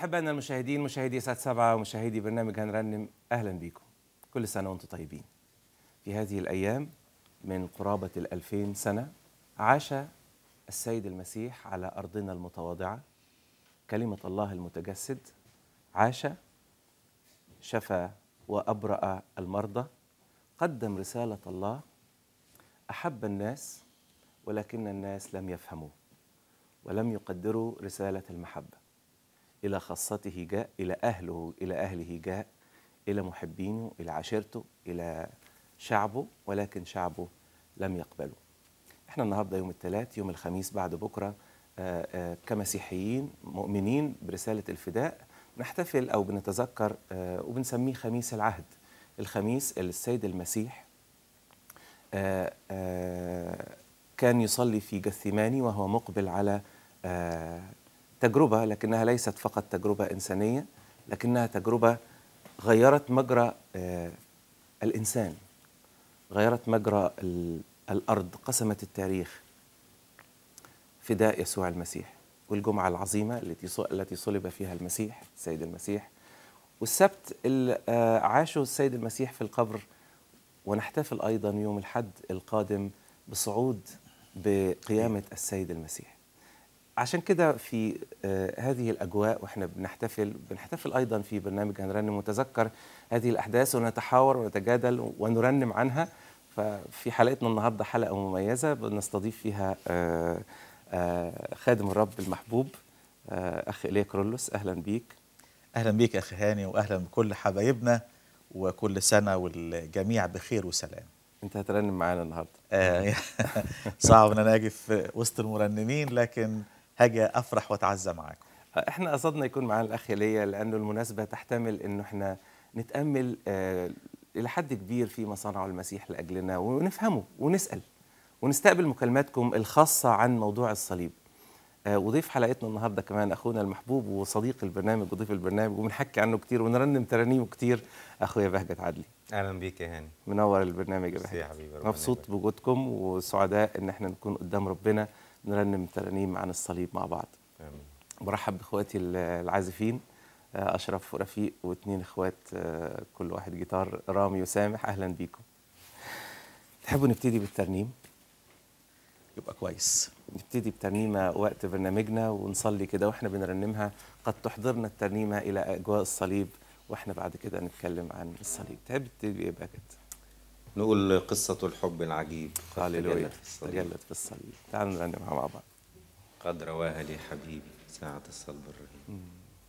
أحبائنا المشاهدين مشاهدي سات سبعة ومشاهدي برنامج هنرنم أهلا بكم كل سنة وأنتم طيبين في هذه الأيام من قرابة الألفين سنة عاش السيد المسيح على أرضنا المتواضعة كلمة الله المتجسد عاش شفى وأبرأ المرضى قدم رسالة الله أحب الناس ولكن الناس لم يفهموه ولم يقدروا رسالة المحبة إلى خاصته جاء إلى أهله إلى أهله جاء إلى محبينه إلى عشيرته إلى شعبه ولكن شعبه لم يقبله احنا النهارده يوم الثلاث يوم الخميس بعد بكره آه، آه، كمسيحيين مؤمنين برساله الفداء نحتفل او بنتذكر آه، وبنسميه خميس العهد الخميس اللي السيد المسيح آه، آه، كان يصلي في جثيماني وهو مقبل على آه، تجربه لكنها ليست فقط تجربه انسانيه لكنها تجربه غيرت مجرى آه، الانسان غيرت مجرى ال- الارض قسمت التاريخ فداء يسوع المسيح والجمعه العظيمه التي ص- التي صلب فيها المسيح السيد المسيح والسبت اللي آه، عاشه السيد المسيح في القبر ونحتفل ايضا يوم الحد القادم بصعود بقيامه السيد المسيح عشان كده في آه، هذه الاجواء واحنا بنحتفل بنحتفل ايضا في برنامج هنرنم ونتذكر هذه الاحداث ونتحاور ونتجادل ونرنم عنها ففي حلقتنا النهارده حلقه مميزه بنستضيف فيها آه، آه، خادم الرب المحبوب آه، اخ ايليا كرولوس اهلا بيك اهلا بيك يا اخي هاني واهلا بكل حبايبنا وكل سنه والجميع بخير وسلام انت هترنم معانا النهارده آه، صعب ان انا اجي في وسط المرنمين لكن هاجي افرح واتعزى معاكم احنا قصدنا يكون معانا الاخ ايليا لانه المناسبه تحتمل انه احنا نتامل آه، الى حد كبير فيما صنعه المسيح لاجلنا ونفهمه ونسال ونستقبل مكالماتكم الخاصه عن موضوع الصليب آه، وضيف حلقتنا النهارده كمان اخونا المحبوب وصديق البرنامج وضيف البرنامج وبنحكي عنه كتير ونرنم ترانيمه كتير اخويا بهجت عدلي اهلا بيك يا هاني منور البرنامج يا ميرسي يا بهجت حبيبي ربنا مبسوط يبارك. بوجودكم وسعداء ان احنا نكون قدام ربنا نرنم ترانيم عن الصليب مع بعض آمين. برحب باخواتي ال- العازفين آه، اشرف ورفيق واثنين اخوات آه، كل واحد جيتار رامي وسامح اهلا بيكم تحبوا نبتدي بالترنيم يبقى كويس نبتدي بترنيمه وقت برنامجنا ونصلي كده واحنا بنرنمها قد تحضرنا الترنيمه الى اجواء الصليب واحنا بعد كده نتكلم عن الصليب تحب تبتدي بايه بقى كده نقول قصة الحب العجيب قد هللويا تجلت في الصليب. تجلت في الصليب تعالوا نرنمها مع بعض قد رواها لي حبيبي ساعة الصلب الرهيب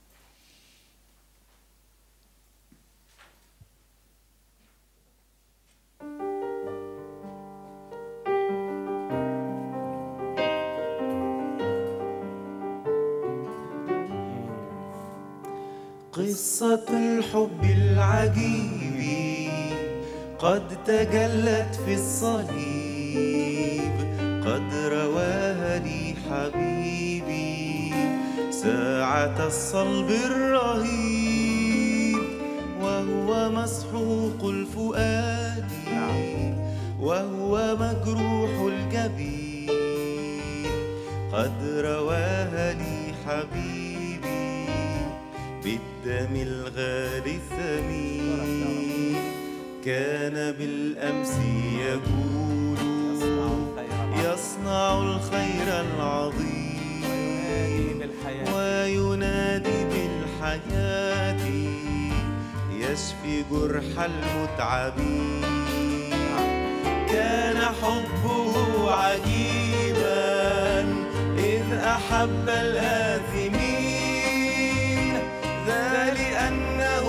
قصة الحب العجيب قد تجلت في الصليب قد رواها لي حبيبي ساعة الصلب الرهيب وهو مسحوق الفؤاد وهو مجروح الجبين قد رواها لي حبيبي بالدم الغالي الثمين كان بالأمس يقول يصنع الخير العظيم وينادي بالحياة يشفي جرح المتعبين كان حبه عجيبا إذ أحب الآثمين ذا لأنه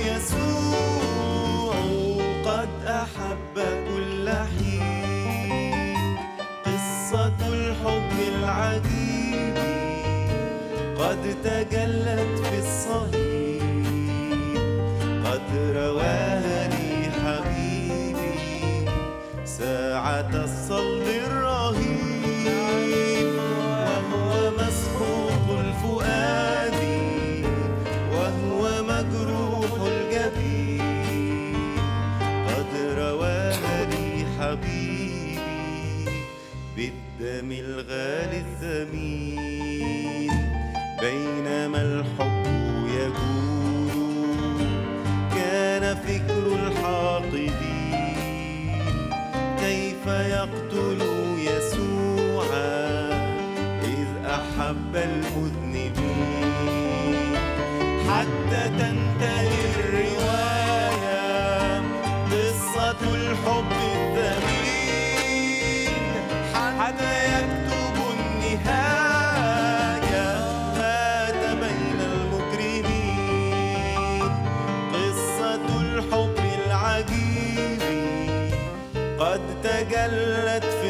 يسوع قد أحب كل حين قصة الحب العجيب قد تجلت في الصليب قد رواها لي حبيبي ساعة الصلب الرهيب وهو مسحوق الفؤاد وهو مجروح الجبين قد رواها لي حبيبي بالدم الغالي الثمين بينما الحب كيف يقتل يسوع إذ أحب المذنبين حتى تنتهي الرواية قصة الحب الثمين حتى يكتب النهاية مات بين المجرمين قصة الحب العجيب قد تجلت في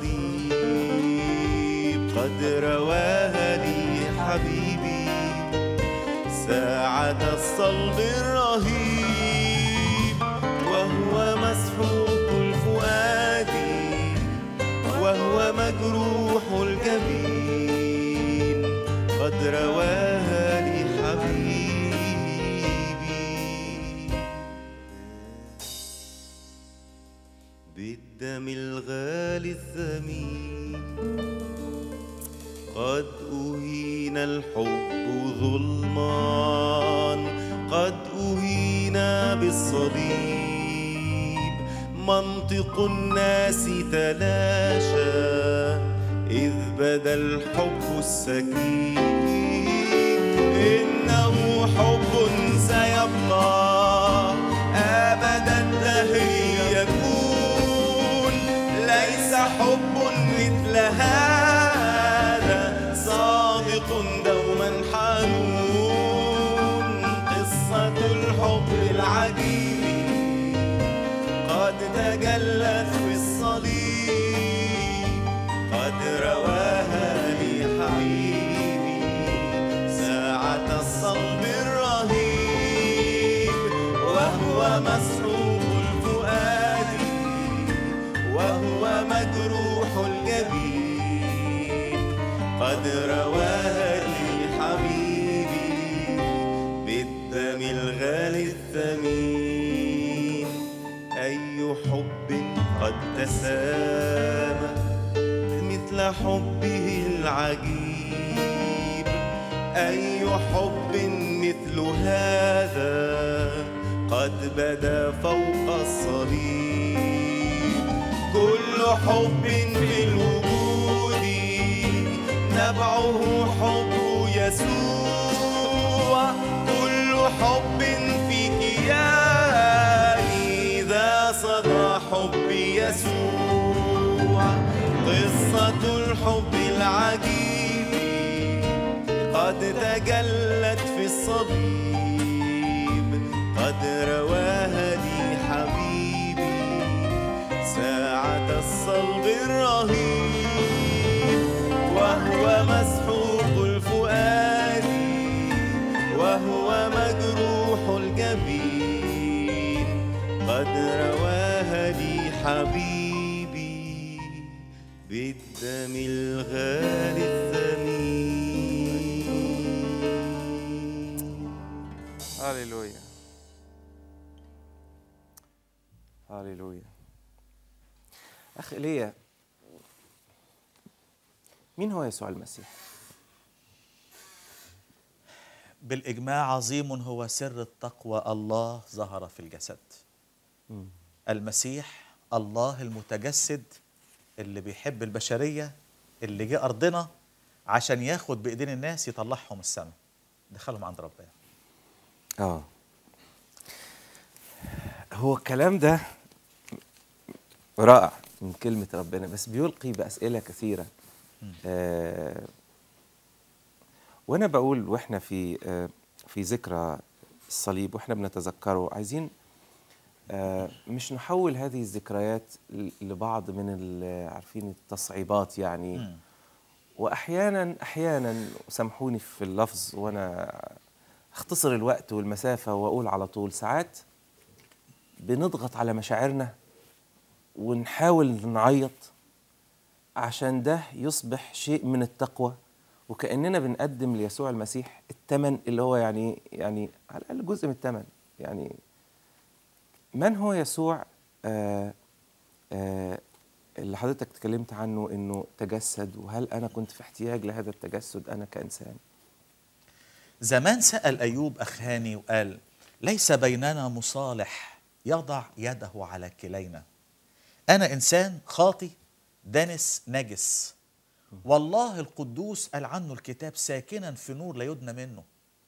الصليب قد رواها لي حبيبي ساعة الصلب الرهيب وهو مسحوق الفؤاد وهو مجروح الجبين قد رواها لي حبيبي بالدم الغالي الثمين قد أهين الحب ظلمان قد أهين بالصليب منطق الناس تلاشى إذ بدا الحب السكين إنه حب سيبقى أبد الدهر يكون ليس حب مثل هذا صادق دوما حنون قصة الحب العجيب قد تجلت في الصليب قد رواها لي حبيبي ساعة الصلب الرهيب وهو مسحوق الفؤاد وهو مجروح الجبين قد رواها لي حبيبي بالدم الغالي الثمين أي حب قد تسامى مثل حبه العجيب أي حب مثل هذا قد بدا فوق الصليب كل حب في الوجود نبعه حب يسوع كل حب في كياني ذا صدى حب يسوع قصة الحب العجيب قد تجلت في الصليب قد رواها لي حبيبي ساعة الصلب الرهيب وهو مسحوق الفؤاد وهو مجروح الجبين قد رواها لي حبيبي بالدم الغالي الثمين هاليلويا هاليلويا أخ إيليا مين هو يسوع المسيح؟ بالإجماع عظيم هو سر التقوى الله ظهر في الجسد المسيح الله المتجسد اللي بيحب البشرية اللي جه أرضنا عشان ياخد بإيدين الناس يطلعهم السماء دخلهم عند ربنا اه هو الكلام ده رائع من كلمة ربنا بس بيلقي بأسئلة كثيرة آه وأنا بقول وإحنا في آه في ذكرى الصليب وإحنا بنتذكره عايزين آه مش نحول هذه الذكريات ل- لبعض من ال- عارفين التصعيبات يعني مم. واحيانا احيانا سامحوني في اللفظ وانا اختصر الوقت والمسافه واقول على طول ساعات بنضغط على مشاعرنا ونحاول نعيط عشان ده يصبح شيء من التقوى وكاننا بنقدم ليسوع المسيح الثمن اللي هو يعني يعني على الاقل جزء من الثمن يعني من هو يسوع آه آه اللي حضرتك اتكلمت عنه انه تجسد وهل انا كنت في احتياج لهذا التجسد انا كانسان زمان سأل أيوب أخاني وقال ليس بيننا مصالح يضع يده على كلينا انا انسان خاطي دنس نجس والله القدوس قال عنه الكتاب ساكنا في نور لا يدنى منه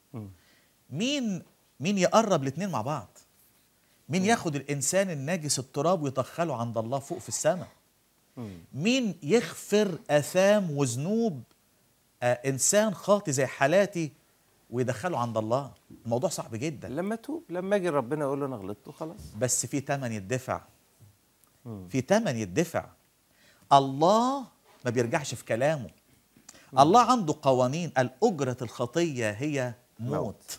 مين مين يقرب الاثنين مع بعض مين ياخد الانسان الناجس التراب ويدخله عند الله فوق في السماء مين يغفر اثام وذنوب آه انسان خاطي زي حالاتي ويدخله عند الله الموضوع صعب جدا لما توب لما اجي ربنا يقول له انا غلطت وخلاص بس في تمن يدفع في تمن يدفع الله ما بيرجعش في كلامه الله عنده قوانين قال أجرة الخطية هي موت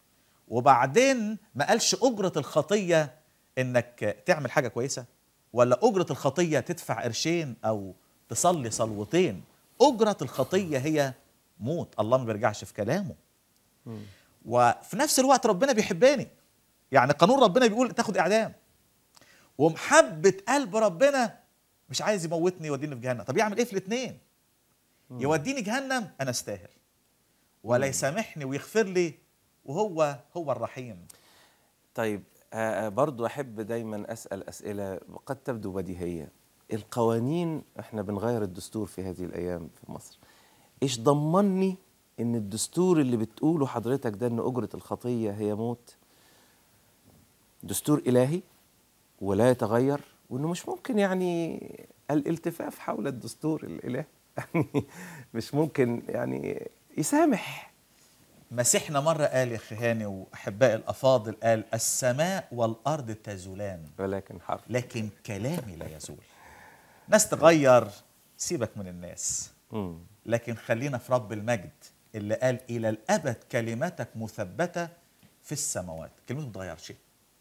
وبعدين ما قالش أجرة الخطية إنك تعمل حاجة كويسة ولا أجرة الخطية تدفع قرشين أو تصلي صلوتين أجرة الخطية هي موت الله ما بيرجعش في كلامه وفي نفس الوقت ربنا بيحبني يعني قانون ربنا بيقول تاخد إعدام ومحبة قلب ربنا مش عايز يموتني يوديني في جهنم طب يعمل ايه في الاثنين يوديني جهنم انا استاهل ولا يسامحني ويغفر لي وهو هو الرحيم طيب آه، آه، برضو أحب دايما أسأل أسئلة قد تبدو بديهية القوانين احنا بنغير الدستور في هذه الأيام في مصر إيش ضمني إن الدستور اللي بتقوله حضرتك ده إن أجرة الخطية هي موت دستور إلهي ولا يتغير وإنه مش ممكن يعني الالتفاف حول الدستور الإلهي يعني مش ممكن يعني يسامح مسيحنا مرة قال يا أخي هاني وأحبائي الأفاضل قال السماء والأرض تزولان ولكن حرف لكن كلامي لا يزول ناس تغير سيبك من الناس مم. لكن خلينا في رب المجد اللي قال إلى الأبد كلمتك مثبتة في السماوات كلمته ما تغيرش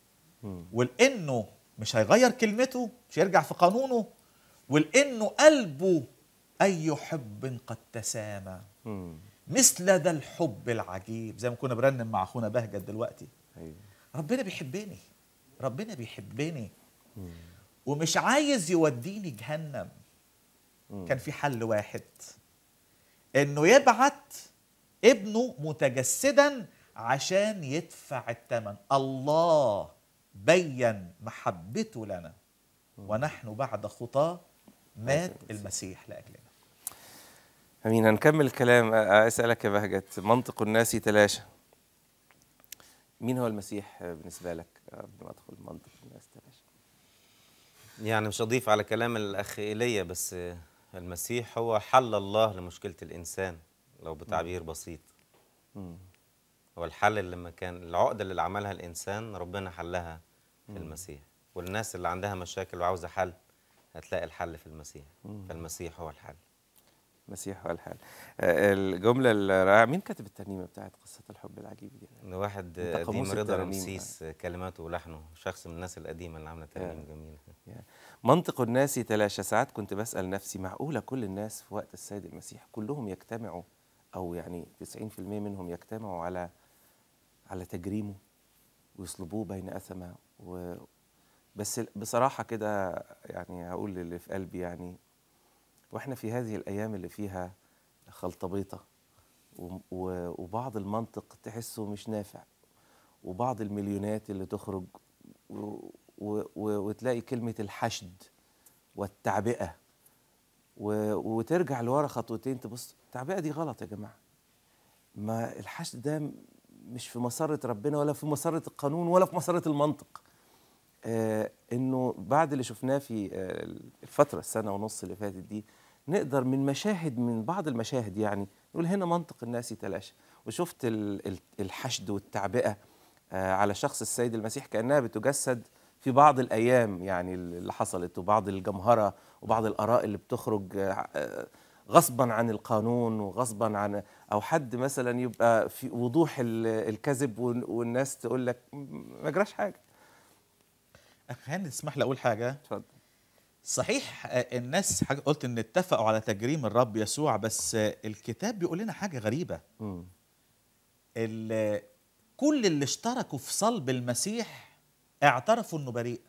ولأنه مش هيغير كلمته مش هيرجع في قانونه ولأنه قلبه أي حب قد تسامى مم. مثل ذا الحب العجيب زي ما كنا برنم مع أخونا بهجت دلوقتي أيوه ربنا بيحبني ربنا بيحبني ومش عايز يوديني جهنم كان في حل واحد انه يبعت ابنه متجسدا عشان يدفع الثمن الله بين محبته لنا ونحن بعد خطاه مات المسيح لاجلنا امين هنكمل الكلام أ- اسالك يا بهجت منطق الناس يتلاشى مين هو المسيح بالنسبه لك قبل ما ادخل منطق الناس يتلاشى يعني مش أضيف على كلام الأخ إيليا بس المسيح هو حل الله لمشكلة الإنسان لو بتعبير بسيط هو الحل اللي لما كان العقدة اللي عملها الإنسان ربنا حلها في المسيح والناس اللي عندها مشاكل وعاوزة حل هتلاقي الحل في المسيح فالمسيح هو الحل المسيح هو الحال آه، الجمله الرائعه مين كاتب الترنيمه بتاعت قصه الحب العجيب دي إن واحد أنت قاموس قديم رضا الترانيم رمسيس كلماته ولحنه شخص من الناس القديمة اللي عاملة ترانيم جميلة يعني منطق الناس يتلاشى ساعات كنت بسأل نفسي معقولة كل الناس في وقت السيد المسيح كلهم يجتمعوا أو يعني 90% منهم يجتمعوا على على تجريمه ويصلبوه بين أثمة و بس بصراحة كده يعني هقول اللي في قلبي يعني واحنا في هذه الأيام اللي فيها خلطبيطة و- و- وبعض المنطق تحسه مش نافع وبعض المليونات اللي تخرج و و و وتلاقي كلمة الحشد والتعبئة و وترجع لورا خطوتين تبص التعبئة دي غلط يا جماعة ما الحشد ده م- مش في مسارة ربنا ولا في مسارة القانون ولا في مسارة المنطق آه انه بعد اللي شفناه في آه الفترة السنة ونص اللي فاتت دي نقدر من مشاهد من بعض المشاهد يعني نقول هنا منطق الناس يتلاشى وشفت ال- ال- الحشد والتعبئة آه على شخص السيد المسيح كأنها بتجسد في بعض الأيام يعني اللي حصلت وبعض الجمهرة وبعض الآراء اللي بتخرج آه، آه، غصبا عن القانون وغصبا عن أو حد مثلا يبقى في وضوح ال- الكذب وال- والناس تقول لك م- ما جراش حاجة أخ هاني تسمح لي أقول حاجة اتفضل صحيح آه، الناس حاجة قلت ان اتفقوا على تجريم الرب يسوع بس آه، الكتاب بيقول لنا حاجة غريبة مم. ال- كل اللي اشتركوا في صلب المسيح اعترفوا انه بريء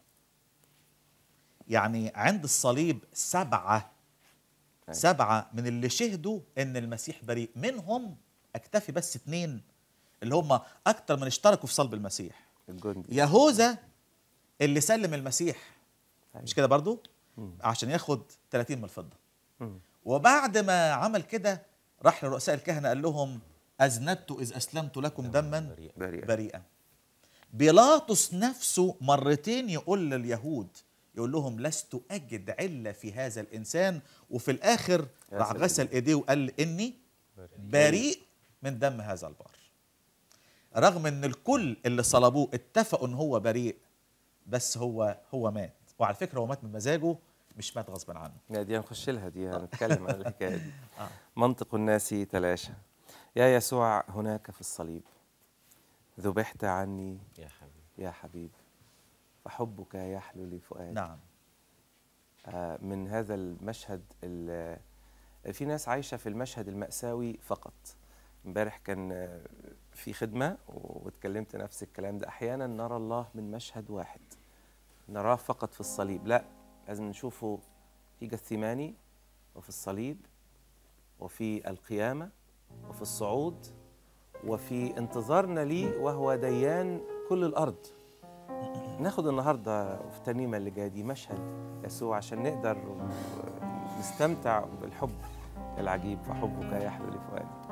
يعني عند الصليب سبعة أيوة. سبعة من اللي شهدوا ان المسيح بريء منهم اكتفي بس اتنين اللي هم اكتر من اشتركوا في صلب المسيح الجندي يهوذا اللي سلم المسيح أيوة. مش كده برضو عشان ياخد 30 من الفضه مم. وبعد ما عمل كده راح لرؤساء الكهنه قال لهم اذنبت اذ اسلمت لكم دما بريئا. بريئا بريئا بيلاطس نفسه مرتين يقول لليهود يقول لهم لست اجد عله في هذا الانسان وفي الاخر راح غسل غسل ايديه وقال اني بريء من دم هذا البار رغم ان الكل اللي صلبوه اتفقوا ان هو بريء بس هو هو مات وعلى فكره هو مات من مزاجه مش مات غصبا عنه لا دي هنخش لها دي هنتكلم عن الحكايه دي آه. منطق الناس تلاشى يا يسوع هناك في الصليب ذبحت عني يا حبيبي يا حبيب فحبك يحلو لي فؤادي نعم آه، من هذا المشهد ال- في ناس عايشه في المشهد المأساوي فقط امبارح كان آه، في خدمه واتكلمت نفس الكلام ده احيانا نرى الله من مشهد واحد نراه فقط في الصليب لا لازم نشوفه في جثماني وفي الصليب وفي القيامه وفي الصعود وفي انتظارنا ليه وهو ديان كل الارض ناخد النهارده في الترنيمه اللي جايه دي مشهد يسوع عشان نقدر نستمتع بالحب العجيب فحبك يحلو لفؤادي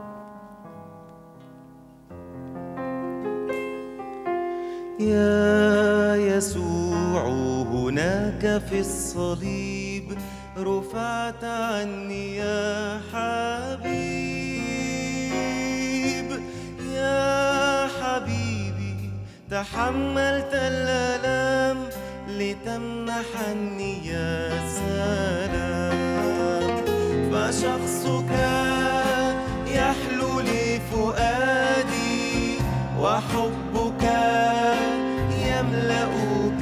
يا يسوع هناك في الصليب رفعت عني يا حبيب يا حبيبي تحملت الآلام لتمنحني يا سلام فشخصك يحلو لي فؤادي وحبك يملأ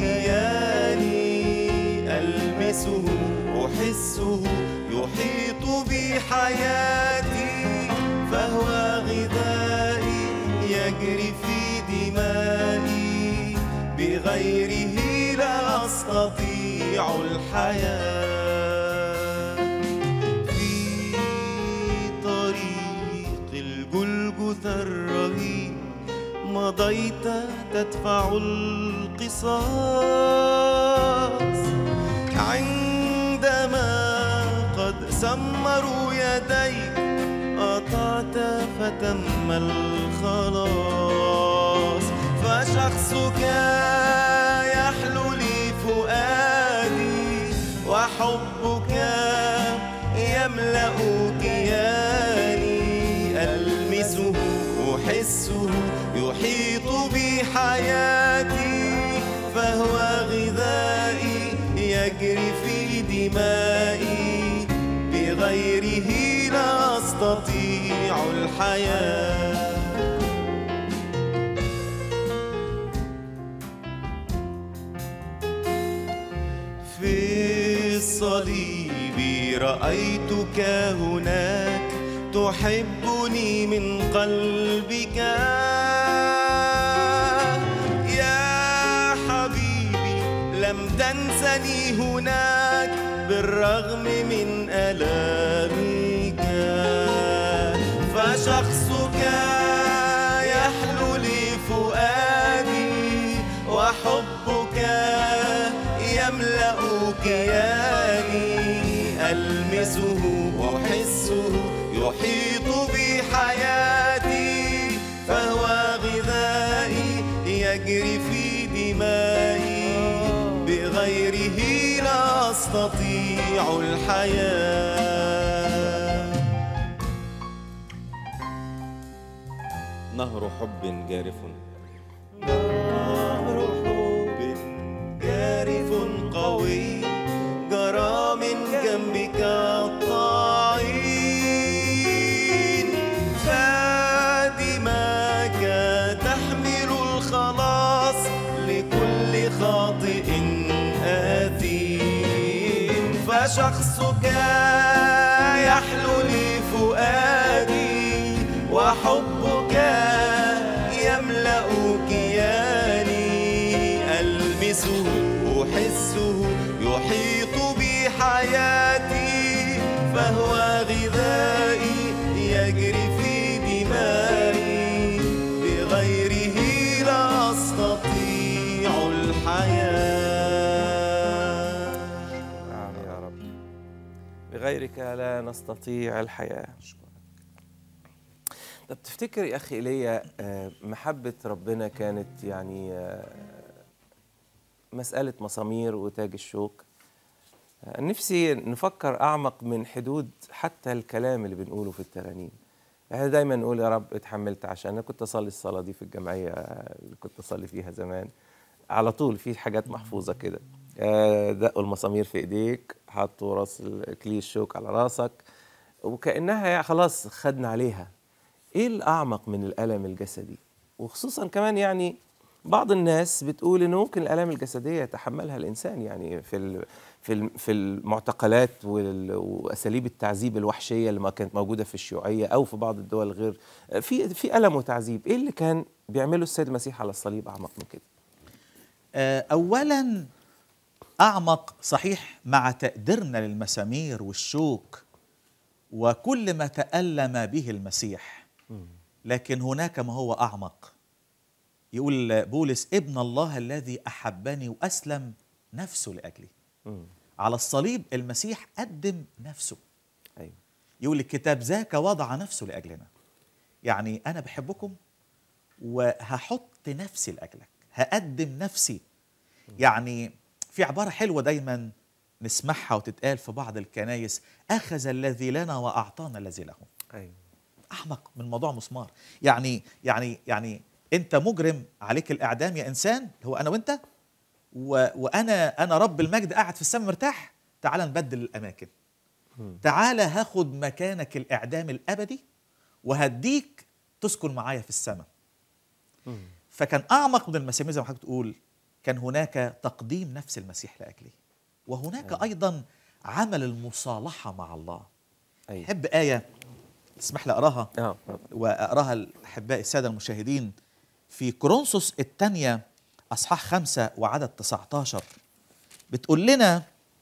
كياني ألمسه أحسه يحيط بحياتي فهو غذائي يجري في دمائي بغيره لا أستطيع الحياة في طريق الجلجث الرهيب مضيت تدفع القصاص عندما قد سمروا يديك قطعت فتم الخلاص فشخصك يحلو لي فؤادي وحبك يملأ كياني ألمسه أحسه يحيط بحياتي فهو غذائي يجري في دمائي بغيره لا أستطيع الحياة في الصليب رأيتك هناك تحبني من قلبك يا حبيبي لم تنسني هناك بالرغم من ألامك فشخصك يحلو لي فؤادي وحبك يملأ كياني ألمسه أحسه يحيط بحياتي فهو غذائي يجري في دمائي بغيره لا أستطيع الحياة نهر حب جارف نهر حب جارف قوي جرى من جنبك الطعين خادمك تحمل الخلاص لكل خاطئ آثيم فشخصك يحلو لي فؤادي وحبك يملأ كياني ألمسه أحسه يحيط بحياتي فهو غذائي يجري في دمائي بغيره لا أستطيع الحياة غيرك لا نستطيع الحياة طب تفتكر يا أخي إيليا آه، محبة ربنا كانت يعني آه، مسألة مسامير وتاج الشوك آه، نفسي نفكر أعمق من حدود حتى الكلام اللي بنقوله في الترانيم احنا دايما نقول يا رب اتحملت عشان انا كنت اصلي الصلاه دي في الجمعيه اللي كنت اصلي فيها زمان على طول في حاجات محفوظه كده آه، دقوا المسامير في ايديك حطوا راس الكليش الشوك على راسك وكانها يعني خلاص خدنا عليها ايه الاعمق من الالم الجسدي وخصوصا كمان يعني بعض الناس بتقول ان ممكن الالام الجسديه يتحملها الانسان يعني في ال- في ال- في المعتقلات وال- واساليب التعذيب الوحشيه اللي ما كانت موجوده في الشيوعيه او في بعض الدول غير في في الم وتعذيب ايه اللي كان بيعمله السيد المسيح على الصليب اعمق من كده آه، اولا اعمق صحيح مع تقديرنا للمسامير والشوك وكل ما تالم به المسيح لكن هناك ما هو اعمق يقول بولس ابن الله الذي احبني واسلم نفسه لاجلي مم. على الصليب المسيح قدم نفسه ايوه يقول الكتاب ذاك وضع نفسه لاجلنا يعني انا بحبكم وهحط نفسي لاجلك هقدم نفسي يعني في عباره حلوه دايما نسمعها وتتقال في بعض الكنايس اخذ الذي لنا واعطانا الذي له ايوه احمق من موضوع مسمار يعني يعني يعني انت مجرم عليك الاعدام يا انسان هو انا وانت و وانا انا رب المجد قاعد في السماء مرتاح تعال نبدل الاماكن تعال هاخد مكانك الاعدام الابدي وهديك تسكن معايا في السماء فكان اعمق من المسامير زي ما حضرتك تقول كان هناك تقديم نفس المسيح لاجلي وهناك ايضا عمل المصالحه مع الله ايوه احب ايه اسمح لي اقراها اه واقراها لاحبائي الساده المشاهدين في كورنثوس الثانيه اصحاح خمسة وعدد 19 بتقول لنا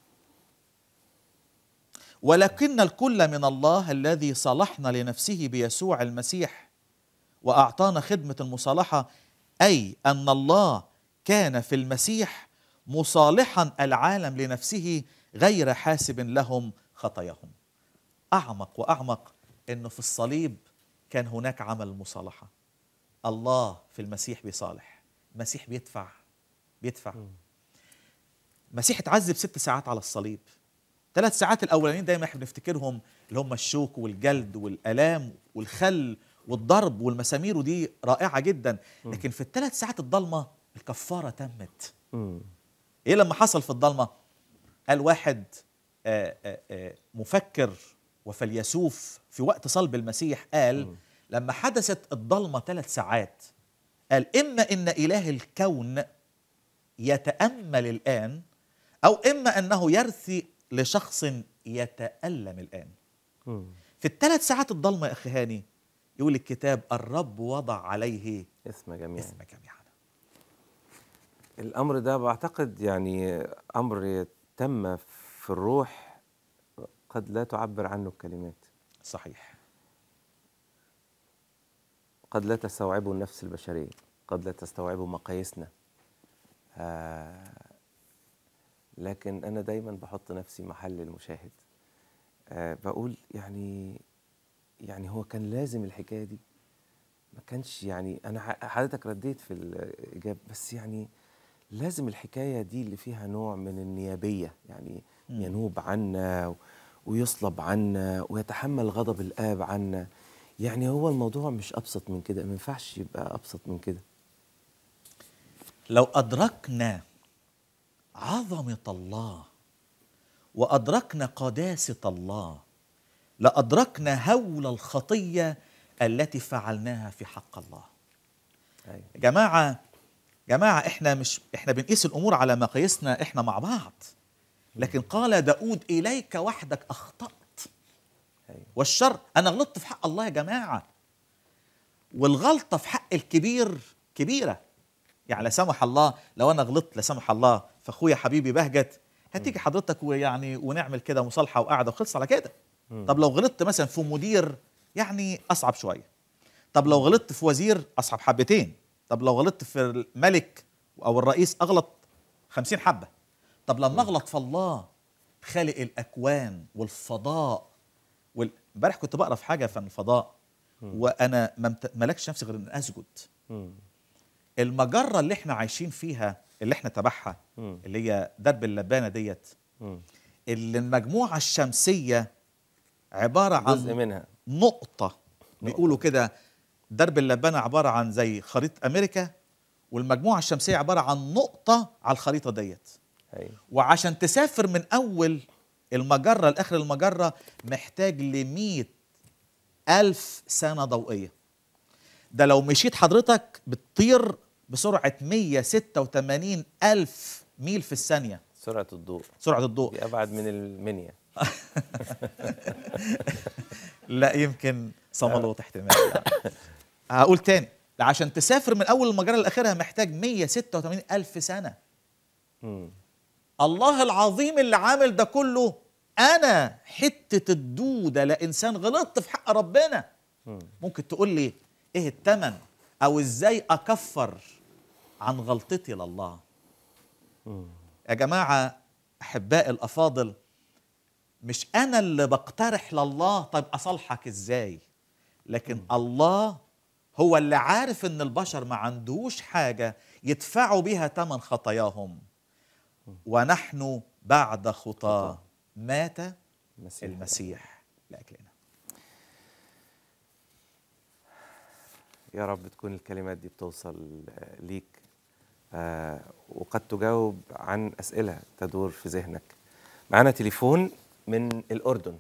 ولكن الكل من الله الذي صلحنا لنفسه بيسوع المسيح واعطانا خدمه المصالحه اي ان الله كان في المسيح مصالحا العالم لنفسه غير حاسب لهم خطاياهم اعمق واعمق انه في الصليب كان هناك عمل المصالحه الله في المسيح بيصالح المسيح بيدفع بيدفع المسيح اتعذب ست ساعات على الصليب ثلاث ساعات الاولانيين دايما احنا بنفتكرهم اللي هم الشوك والجلد والالام والخل والضرب والمسامير ودي رائعه جدا لكن في الثلاث ساعات الضلمه الكفاره تمت مم. ايه لما حصل في الضلمه قال واحد آه، آه، آه، مفكر وفيلسوف في وقت صلب المسيح قال لما حدثت الضلمه ثلاث ساعات قال اما ان اله الكون يتامل الان او اما انه يرثي لشخص يتالم الان مم. في الثلاث ساعات الضلمه يا اخي هاني يقول الكتاب الرب وضع عليه اسم جميعا اسم جميعا الامر ده بعتقد يعني امر تم في الروح قد لا تعبر عنه الكلمات صحيح قد لا تستوعبه النفس البشريه قد لا تستوعبه مقاييسنا آه لكن انا دايما بحط نفسي محل المشاهد آه بقول يعني يعني هو كان لازم الحكايه دي ما كانش يعني انا ح- حضرتك رديت في الاجابه بس يعني لازم الحكايه دي اللي فيها نوع من النيابيه يعني مم. ينوب عنا و- ويصلب عنا ويتحمل غضب الاب عنا يعني هو الموضوع مش ابسط من كده ما ينفعش يبقى ابسط من كده لو أدركنا عظمة الله وأدركنا قداسة الله لأدركنا هول الخطية التي فعلناها في حق الله ايوه يا جماعة جماعة احنا مش احنا بنقيس الأمور على مقاييسنا احنا مع بعض لكن قال داود إليك وحدك أخطأت ايوه والشر انا غلطت في حق الله يا جماعه والغلطه في حق الكبير كبيره يعني لا سمح الله لو انا غلطت لا سمح الله في اخويا حبيبي بهجت هتيجي حضرتك ويعني ونعمل كده مصالحه وقعده وخلص على كده طب لو غلطت مثلا في مدير يعني اصعب شويه طب لو غلطت في وزير اصعب حبتين طب لو غلطت في الملك او الرئيس اغلط خمسين حبه طب لما اغلط في الله خالق الاكوان والفضاء وال- امبارح كنت بقرا في حاجه في الفضاء وانا ما مت- ملكش نفسي غير ان اسجد مم. المجره اللي احنا عايشين فيها اللي احنا تبعها مم. اللي هي درب اللبانه ديت مم. اللي المجموعه الشمسيه عباره عن جزء منها نقطة بيقولوا كده درب اللبانة عبارة عن زي خريطة أمريكا والمجموعة الشمسية عبارة عن نقطة على الخريطة ديت أيوة. وعشان تسافر من أول المجرة لآخر المجرة محتاج لمية ألف سنة ضوئية ده لو مشيت حضرتك بتطير بسرعة 186 ألف ميل في الثانية سرعة الضوء سرعة الضوء دي أبعد من المنيا لا يمكن صملوط احتمال يعني. هقول تاني عشان تسافر من اول المجره لاخرها محتاج 186 الف سنه مم. الله العظيم اللي عامل ده كله انا حته الدوده لا انسان غلطت في حق ربنا مم. ممكن تقول لي ايه الثمن او ازاي اكفر عن غلطتي لله مم. يا جماعه احبائي الافاضل مش انا اللي بقترح لله طيب اصالحك ازاي لكن الله هو اللي عارف ان البشر ما عندهوش حاجه يدفعوا بها ثمن خطاياهم ونحن بعد خطاه مات مسيح. المسيح لاجلنا يا رب تكون الكلمات دي بتوصل آه، ليك آه، وقد تجاوب عن أسئلة تدور في ذهنك معانا تليفون من الأردن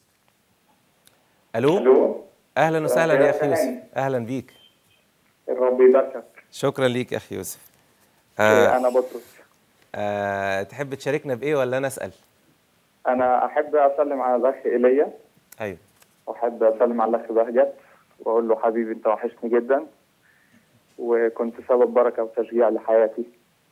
ألو الو أهلا وسهلا يا أخي أهلاً. يوسف أهلا بيك الرب يباركك شكرا ليك يا أخي يوسف آه. آه انا بطرس آه تحب تشاركنا بإيه ولا أنا أسأل انا احب اسلم على الاخ ايليا أيوه واحب اسلم على الاخ بهجت واقول له حبيبي انت وحشني جدا وكنت سبب بركه وتشجيع لحياتي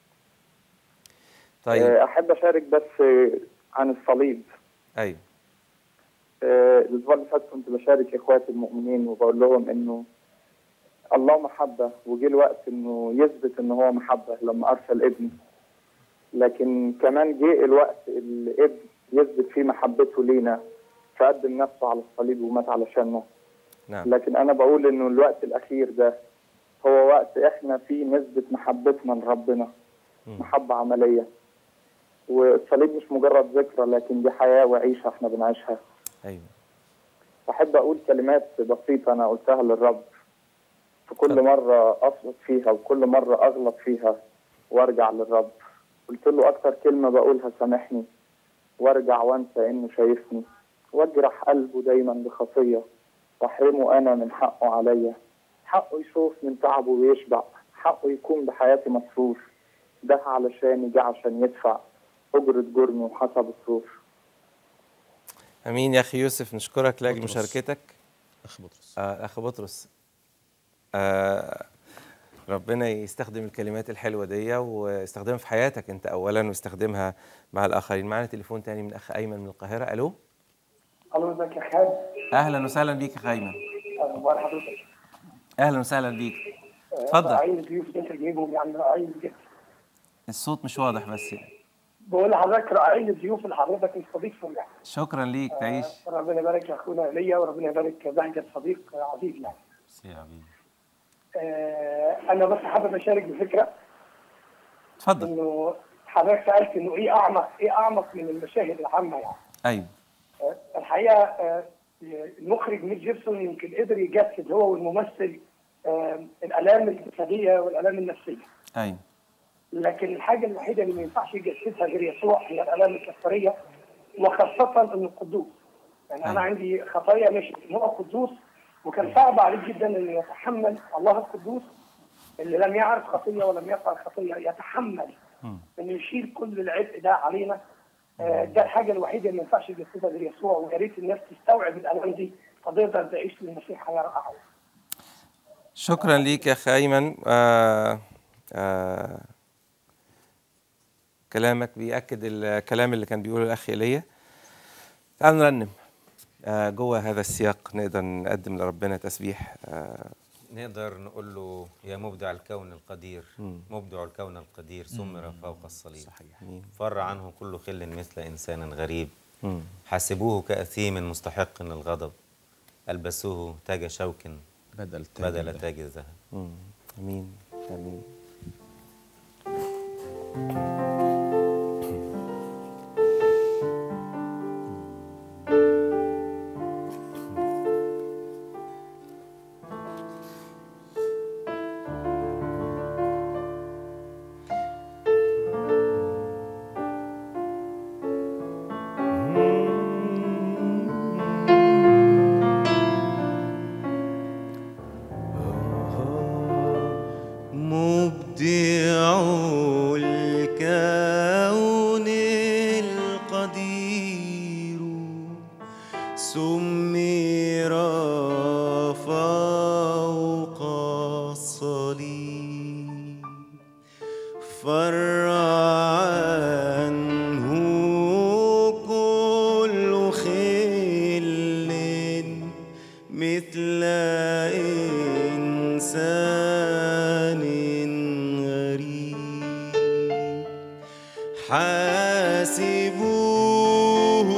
طيب آه، احب اشارك بس آه، عن الصليب أيوه آه، الاسبوع اللي فات كنت بشارك اخواتي المؤمنين وبقول لهم انه الله محبه وجه الوقت انه يثبت ان هو محبه لما ارسل ابنه لكن كمان جه الوقت اللي ابن يثبت فيه محبته لينا فقدم نفسه على الصليب ومات علشاننا نعم لكن انا بقول انه الوقت الاخير ده هو وقت احنا فيه نثبت محبتنا لربنا مم. محبه عمليه والصليب مش مجرد ذكرى لكن دي حياه وعيشه احنا بنعيشها أيوه أحب أقول كلمات بسيطة أنا قلتها للرب في كل اتفضل. مرة أصمت فيها وكل مرة أغلط فيها وأرجع للرب قلت له أكتر كلمة بقولها سامحني وأرجع وأنسى إنه شايفني وأجرح قلبه دايما بخطية وأحرمه أنا من حقه عليا حقه يشوف من تعبه ويشبع حقه يكون بحياتي مسرور ده علشان جه عشان يدفع أجرة جرمي وحسب السرور أمين يا أخي يوسف نشكرك لأجل بطرس. مشاركتك اخ بطرس آه أخ بطرس آه ربنا يستخدم الكلمات الحلوة دي ويستخدمها في حياتك أنت أولا ويستخدمها مع الآخرين معنا تليفون تاني من أخ أيمن من القاهرة ألو الو ازيك يا خالد أهلا وسهلا بيك يا أخ أيمن اخبار حضرتك أهلا وسهلا بيك اتفضل. عين الضيوف اللي انت جايبهم يعني رائعين جدا الصوت مش واضح بس يعني. بقول لحضرتك رائعين الضيوف اللي حضرتك مستضيفهم يعني شكرا ليك تعيش ربنا يبارك لاخونا ايليا وربنا يبارك بهجت صديق عزيز يعني آه انا بس حابب اشارك بفكره اتفضل انه حضرتك سالت انه ايه اعمق ايه اعمق من المشاهد العامه يعني أيوه آه، الحقيقه آه، المخرج ميل جيبسون يمكن قدر يجسد هو والممثل آه، الالام الجسديه والالام النفسيه أيوه لكن الحاجه الوحيده اللي ما ينفعش يجسدها غير يسوع هي الالام الكفاريه وخاصه انه قدوس يعني انا أيوة. عندي خطايا مش إن هو قدوس وكان صعب عليه جدا انه يتحمل الله القدوس اللي لم يعرف خطيه ولم يفعل خطيه يتحمل مم. انه يشيل كل العبء ده علينا آه، ده الحاجه الوحيده اللي ما ينفعش يجسدها غير يسوع ويا ريت الناس تستوعب الالام دي فتقدر تعيش للمسيح حياه رائعه شكرا ليك يا أخ أيمن آه آه كلامك بيأكد الكلام اللي كان بيقوله الأخ إيليا تعالوا نرنم آه جوه هذا السياق نقدر نقدم لربنا تسبيح آه نقدر نقول له يا مبدع الكون القدير مبدع الكون القدير سمر فوق الصليب صحيح مين فر عنه كل خل مثل إنسان غريب مم. حاسبوه كأثيم مستحق للغضب ألبسوه تاج شوك بدل تاج بدل الذهب. تاج الذهب مم. امين امين مبدع الكون القدير سمر فوق الصليب فر عنه كل خل مثل إنسان غريب حاسبوه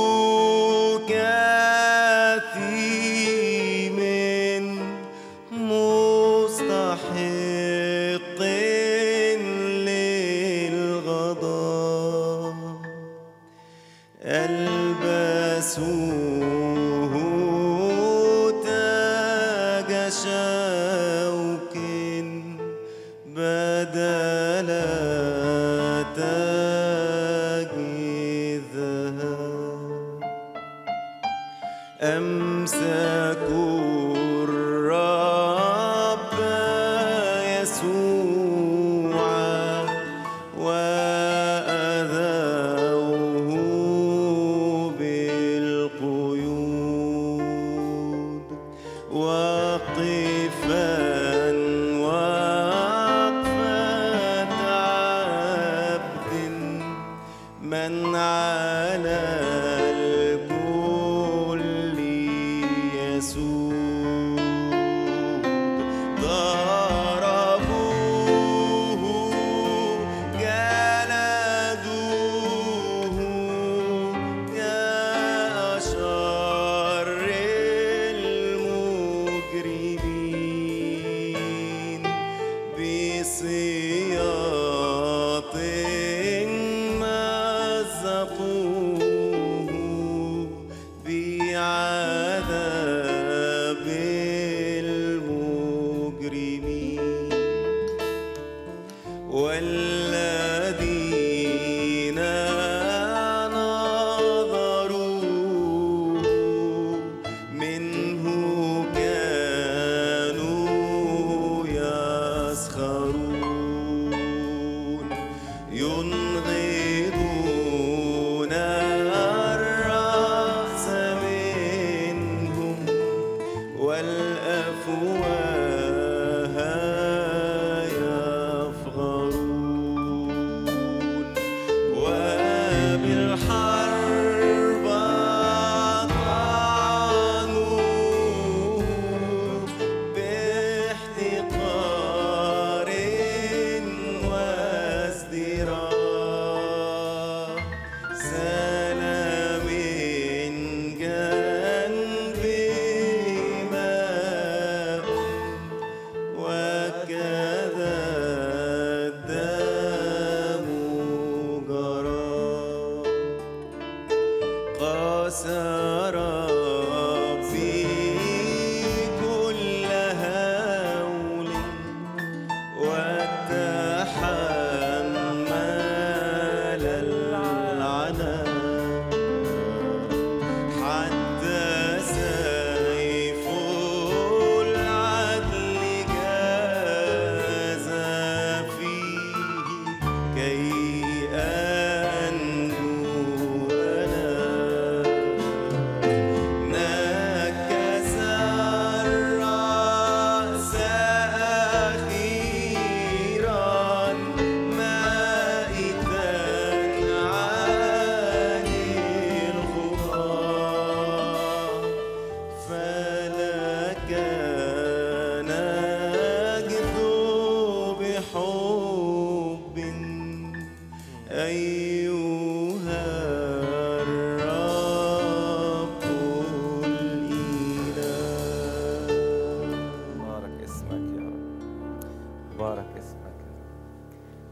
كثيم مستحق للغضب ألبسوه تاج شوك بدل تاج الذهب أمسكوا الرب يسوعا وأذوه بالقيود وقفا وقفة عبد من على الكل يسود ضربوه جلدوه كأشر المجرمين بسياط مزقوه بعذاب المجرمين والذين نظروا منه كانوا يسخرون ينغضون الرأس منهم والأفواه يفغرون وبالحرب طعنوا باحتقار وازدراء سلام جنبي ماء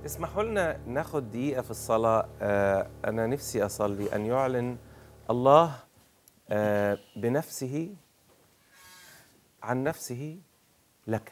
اسمحوا لنا ناخد دقيقة في الصلاة آه أنا نفسي أصلي أن يعلن الله آه بنفسه عن نفسه لك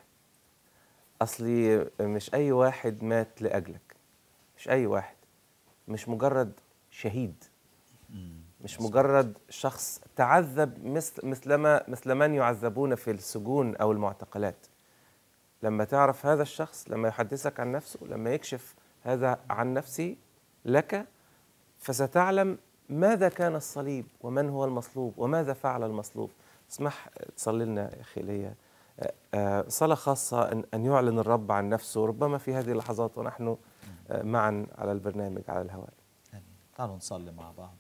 أصلي مش أي واحد مات لأجلك مش أي واحد مش مجرد شهيد مش مجرد شخص تعذب مثل مثلما مثل من يعذبون في السجون أو المعتقلات لما تعرف هذا الشخص لما يحدثك عن نفسه لما يكشف هذا عن نفسه لك فستعلم ماذا كان الصليب ومن هو المصلوب وماذا فعل المصلوب اسمح تصلي لنا يا اخي ليا آه، آه، صلاة خاصة أن- أن يعلن الرب عن نفسه ربما في هذه اللحظات ونحن آه، معا على البرنامج على الهواء آمين. تعالوا نصلي مع بعض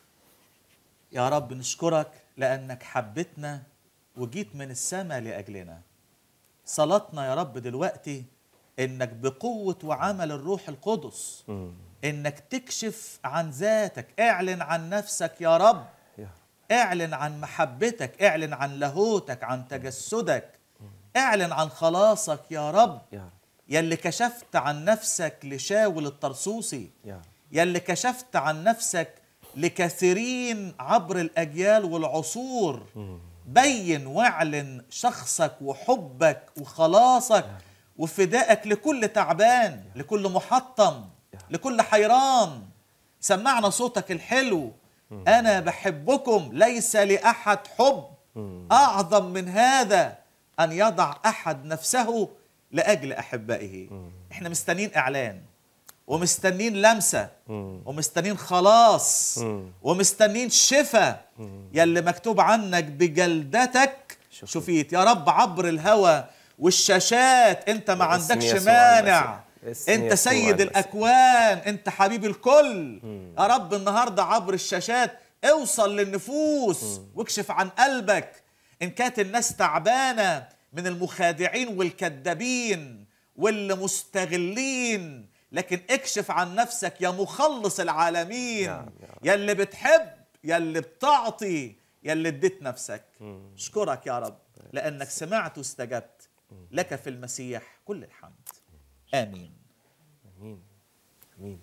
يا رب نشكرك لأنك حبتنا وجيت من السماء لأجلنا صلاتنا يا رب دلوقتي إنك بقوة وعمل الروح القدس إنك تكشف عن ذاتك اعلن عن نفسك يا رب يا اعلن عن محبتك اعلن عن لاهوتك عن تجسدك اعلن عن خلاصك يا رب يا رب يلي كشفت عن نفسك لشاول الطرسوسي يا رب يلي كشفت عن نفسك لكثيرين عبر الأجيال والعصور بين واعلن شخصك وحبك وخلاصك وفدائك لكل تعبان لكل محطم لكل حيران سمعنا صوتك الحلو أنا بحبكم ليس لأحد حب أعظم من هذا أن يضع أحد نفسه لأجل أحبائه إحنا مستنين إعلان ومستنين لمسة ومستنين خلاص ومستنين شفاء يلي مكتوب عنك بجلدتك شفيت. شفيت يا رب عبر الهوى والشاشات انت ما باسم عندكش يسوع مانع المسيح. باسم انت يسوع سيد المسيح. الاكوان انت حبيب الكل يا رب النهارده عبر الشاشات اوصل للنفوس واكشف عن قلبك ان كانت الناس تعبانه من المخادعين والكذابين واللي مستغلين لكن اكشف عن نفسك يا مخلص العالمين نعم، يا رب. يا اللي بتحب يا اللي بتعطي يا اللي اديت نفسك اشكرك يا رب لانك سمعت واستجبت لك في المسيح كل الحمد امين امين امين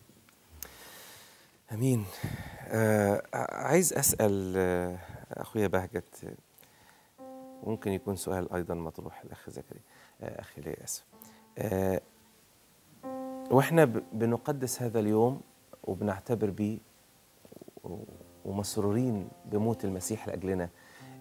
امين آه عايز اسال آه اخويا بهجت آه، ممكن يكون سؤال ايضا مطروح الاخ زكريا آه اخي ليه اسف آه واحنا ب- بنقدس هذا اليوم وبنعتبر بيه و- ومسرورين بموت المسيح لاجلنا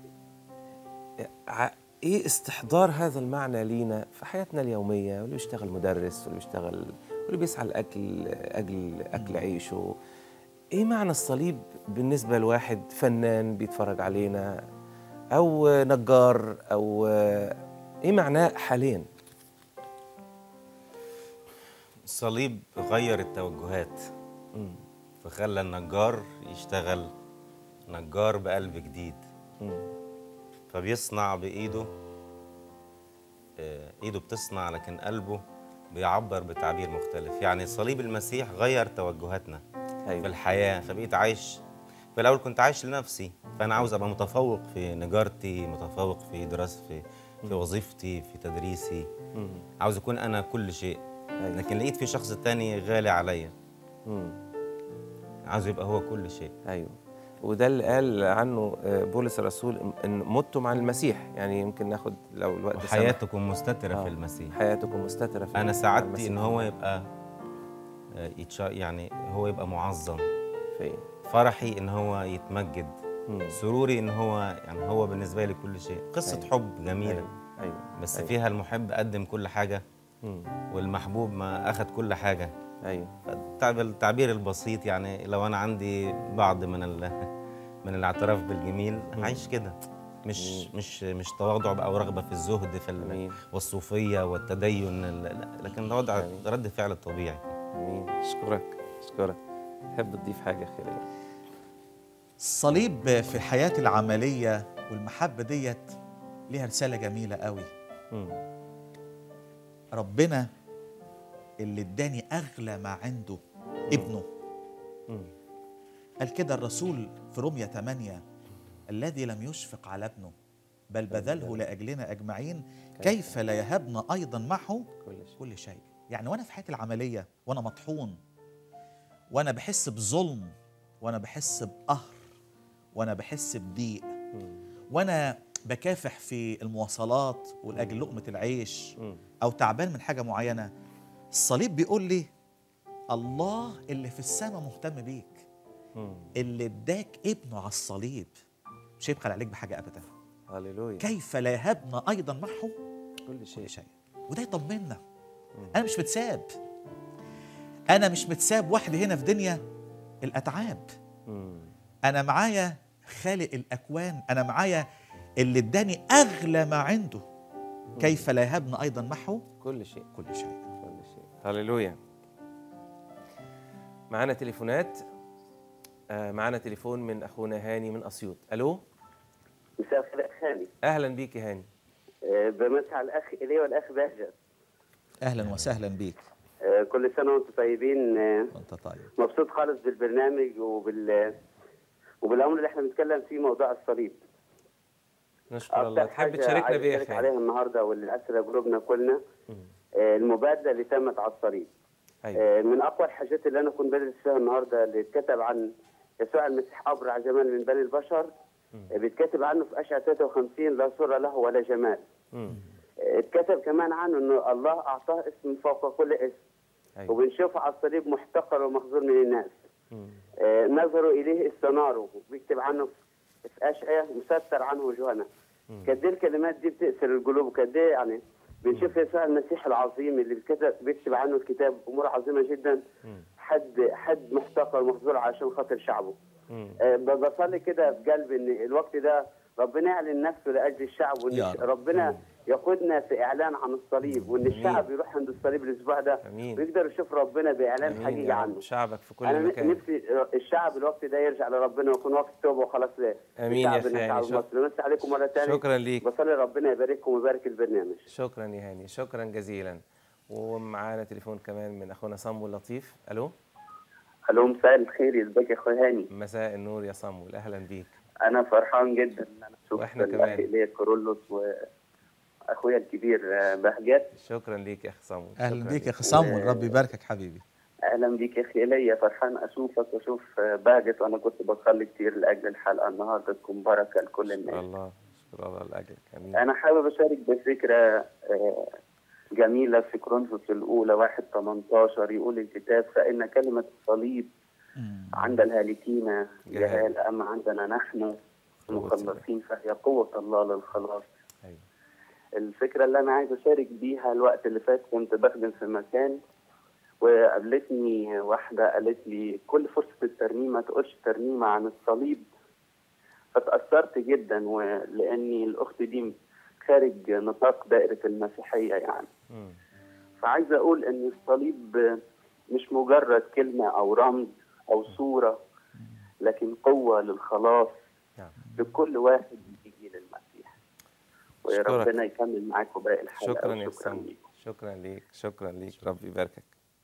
ع- ايه استحضار هذا المعنى لينا في حياتنا اليوميه واللي بيشتغل مدرس واللي بيشتغل واللي بيسعى لاكل اجل اكل عيشه ايه معنى الصليب بالنسبه لواحد فنان بيتفرج علينا او نجار او ايه معناه حاليا الصليب غير التوجهات فخلى النجار يشتغل نجار بقلب جديد فبيصنع بإيده آه، إيده بتصنع لكن قلبه بيعبر بتعبير مختلف يعني صليب المسيح غير توجهاتنا في ايوه الحياة فبقيت عايش في الأول كنت عايش لنفسي فأنا عاوز أبقى متفوق في نجارتي متفوق في دراستي في وظيفتي في تدريسي عاوز أكون أنا كل شيء أيوة. لكن لقيت في شخص تاني غالي عليا مم. عاوز يبقى هو كل شيء ايوه وده اللي قال عنه آه، بولس الرسول ان متم عن المسيح يعني يمكن ناخد لو الوقت سمح. وحياتكم مستترة آه. في المسيح حياتكم مستتره في أنا مع سعادتي المسيح. إن هو يبقى آه، يتشا يعني هو يبقى معظم في فرحي إن هو يتمجد مم. سروري إن هو يعني هو بالنسبة لي كل شيء قصة أيوة. حب جميلة ايوه ايوه بس أيوة. فيها المحب قدم كل حاجة مم. والمحبوب ما أخد كل حاجة ايوه فالتعب- التعبير البسيط يعني لو أنا عندي بعض من ال من الاعتراف بالجميل هعيش كده مش مش مش تواضع بقى ورغبة في الزهد في ال- أمين. والصوفية والتدين ال- لا، لكن وضع رد فعل طبيعي امين اشكرك اشكرك تحب تضيف حاجه اخي ليا الصليب في حياتي العملية والمحبة ديت ليها رسالة جميلة قوي مم. ربنا اللي اداني أغلى ما عنده ابنه مم. قال كده الرسول في رومية 8 الذي لم يشفق على ابنه بل بذله لأجلنا أجمعين كيف لا يهبنا أيضا معه كل شيء كل شيء يعني وانا في حياتي العمليه وانا مطحون وانا بحس بظلم وانا بحس بقهر وانا بحس بضيق وانا بكافح في المواصلات ولاجل لقمه العيش او تعبان من حاجه معينه الصليب بيقول لي الله اللي في السماء مهتم بيك اللي اداك ابنه على الصليب مش هيبخل عليك بحاجه ابدا هللويا كيف لا يهبنا ايضا معه كل شيء كل شيء وده يطمنا انا مش متساب انا مش متساب وحدي هنا في دنيا الاتعاب مم. انا معايا خالق الاكوان انا معايا اللي اداني اغلى ما عنده كيف لا يهبنا ايضا معه كل شيء كل شيء كل شيء هللويا معانا تليفونات آه معانا تليفون من اخونا هاني من اسيوط الو مساء الخير يا خالي اهلا بيك يا هاني آه، بمسي على الاخ ايليا والاخ بهجت اهلا وسهلا بيك آه، كل سنه وانتم طيبين آه، وانت طيب مبسوط خالص بالبرنامج وبال وبالامر اللي احنا بنتكلم فيه موضوع الصليب نشكر الله أكتر تحب حاجة تشاركنا عايز بيه يا أشارك هاني عليها النهارده واللي اثر قلوبنا كلنا آه، المبادله اللي تمت على الصليب ايوه آه، من اقوى الحاجات اللي انا كنت بدرس فيها النهارده اللي اتكتب عن يسوع المسيح ابرع جمال من بني البشر آه، بيتكتب عنه في اشعه 53 لا صوره له ولا جمال مم. آه، اتكتب كمان عنه انه الله اعطاه اسم فوق كل اسم ايوه وبنشوفه على الصليب محتقر ومخزون من الناس مم. آه، نظروا اليه استناروا بيكتب عنه في اشعياء مستر عنه وجوهنا قد ايه الكلمات دي بتاثر القلوب قد ايه يعني بنشوف يسوع المسيح العظيم اللي بيكتب بيكتب عنه الكتاب امور عظيمه جدا حد حد محتقر ومخزون عشان خاطر شعبه مم. آه، ب- بصلي كده في قلبي ان الوقت ده ربنا يعلن نفسه لاجل الشعب وان يا الش- رب. ربنا يقودنا في اعلان عن الصليب وان الشعب يروح عند الصليب الاسبوع ده أمين. ويقدر يشوف ربنا باعلان امين حقيقي يا عنه رب شعبك في كل انا مكان نفسي الشعب الوقت ده يرجع لربنا ويكون وقت توبه وخلاص ل- آمين يا لشعبنا، أخي شعب هاني. شك- مصر نمسي عليكم مره ثانيه شكرا ليك بصلي ربنا يبارككم ويبارك البرنامج شكرا يا هاني شكرا جزيلا ومعانا تليفون كمان من اخونا صمو اللطيف الو الو مساء الخير ازيك يا اخويا هاني مساء النور يا صمو اهلا بيك انا فرحان جدا ان انا اشوف وإحنا الأخ كمان. ايليا كورولوس واخويا الكبير آه، بهجت شكرا ليك يا اخي صمو اهلا شكراً بيك يا ليك. اخي صمو الرب يباركك حبيبي اهلا بيك يا اخي ايليا فرحان اشوفك واشوف آه، بهجت وانا كنت بصلي كتير لاجل الحلقه النهارده تكون بركه لكل شكرا الناس الله شكرا الله لاجلك امين انا حابب اشارك بفكره آه، جميله في كورنثوس الاولى 1 18 يقول الكتاب فان كلمه الصليب عند الهالكين جهال. جهال اما عندنا نحن المخلصين فهي قوه الله للخلاص أيوة. الفكره اللي انا عايز اشارك بيها الوقت اللي فات كنت بخدم في مكان وقابلتني واحده قالت لي كل فرصه الترنيمه ما تقولش ترنيمه عن الصليب فتاثرت جدا ولاني الاخت دي خارج نطاق دائره المسيحيه يعني مم. فعايز اقول ان الصليب مش مجرد كلمه او رمز او صوره لكن قوه للخلاص نعم. لكل واحد يجي للمسيح أشكرك. وربنا يكمل معاكم باقي الحلقه شكرا يا وشكرا صمو ليكم شكرا ليك شكرا ليك رب يباركك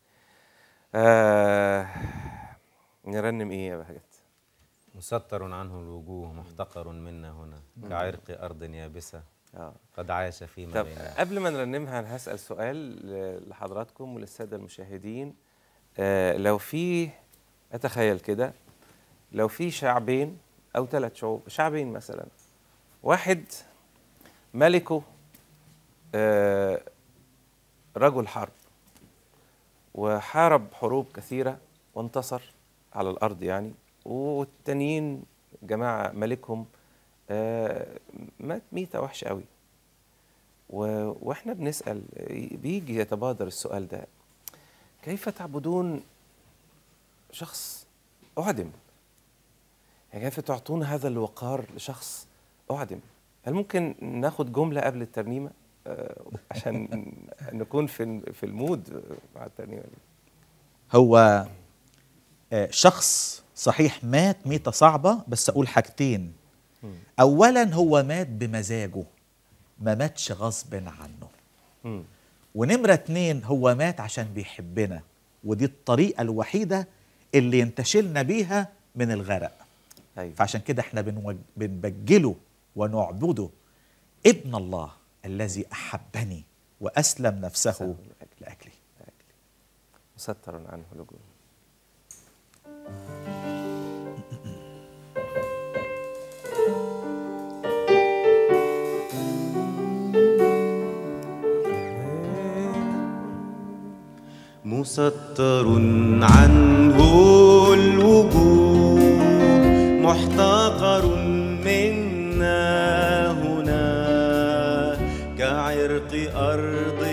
آه نرنم ايه يا بهجت مستر عنه الوجوه محتقر منا هنا كعرق أرض يابسة اه قد عاش فيما طب بيننا قبل ما نرنمها انا هسال سؤال ل- لحضراتكم وللساده المشاهدين آه لو في اتخيل كده لو في شعبين او ثلاث شعوب شعبين مثلا واحد ملكه آه رجل حرب وحارب حروب كثيره وانتصر على الارض يعني والتانيين جماعه ملكهم آه مات ميته وحشه قوي و... واحنا بنسال بيجي يتبادر السؤال ده كيف تعبدون شخص اعدم يعني كيف تعطون هذا الوقار لشخص اعدم هل ممكن ناخد جمله قبل الترنيمه آه، عشان نكون في في المود مع الترنيمه دي هو آه، شخص صحيح مات ميتة صعبة بس أقول حاجتين أولا هو مات بمزاجه ما ماتش غصب عنه مم. ونمرة اتنين هو مات عشان بيحبنا ودي الطريقة الوحيدة اللي ينتشلنا بيها من الغرق ايوه فعشان كده احنا بنوج... بنبجله ونعبده ابن الله الذي أحبني وأسلم نفسه لأجلي مستر عنه الوجود مستر عنه الوجود محتقر منا هنا كعرق أرض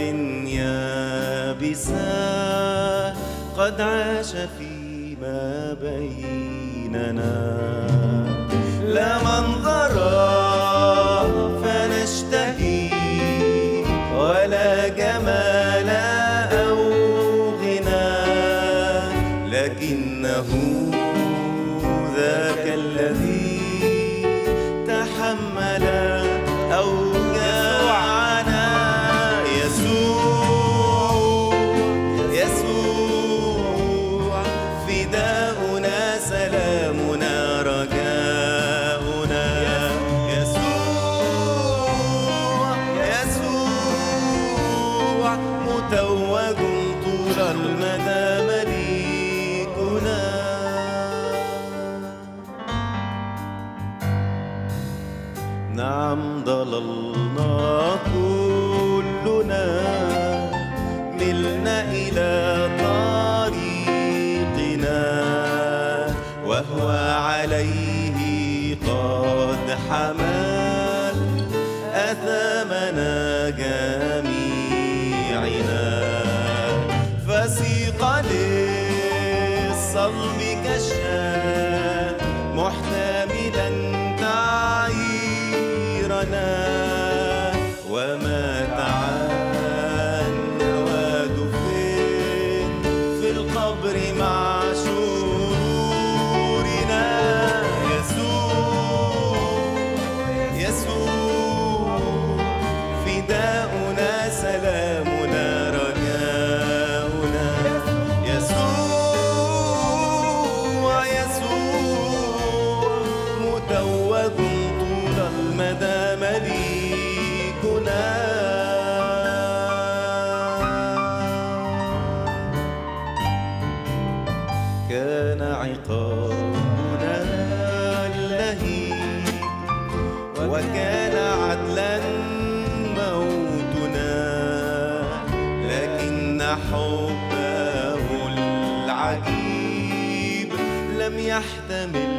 يابسة قد عاش فيما بيننا لا منظر فنشتهي ولا جمال أو غنى لكنه ذاك الذي تحمل أوجاعنا يسوع يسوع فداؤنا سلامنا رجاؤنا يسوع يسوع متوج طول المدى مليكنا نعم ضللنا كلنا ملنا إلى طريقنا وهو عليه قد حمل أثامنا جميعنا فسيق للصلب كشاة محتملا تعيرنا ومات عنا ودفن في القبر مع شرورنا يسوع يسوع فداؤنا سلامنا رجاؤنا يسوع يسوع متوج طول المدى مليكنا كان عقابنا اللهيب وكان عدلا موتنا لكن حبه العجيب لم يحتمل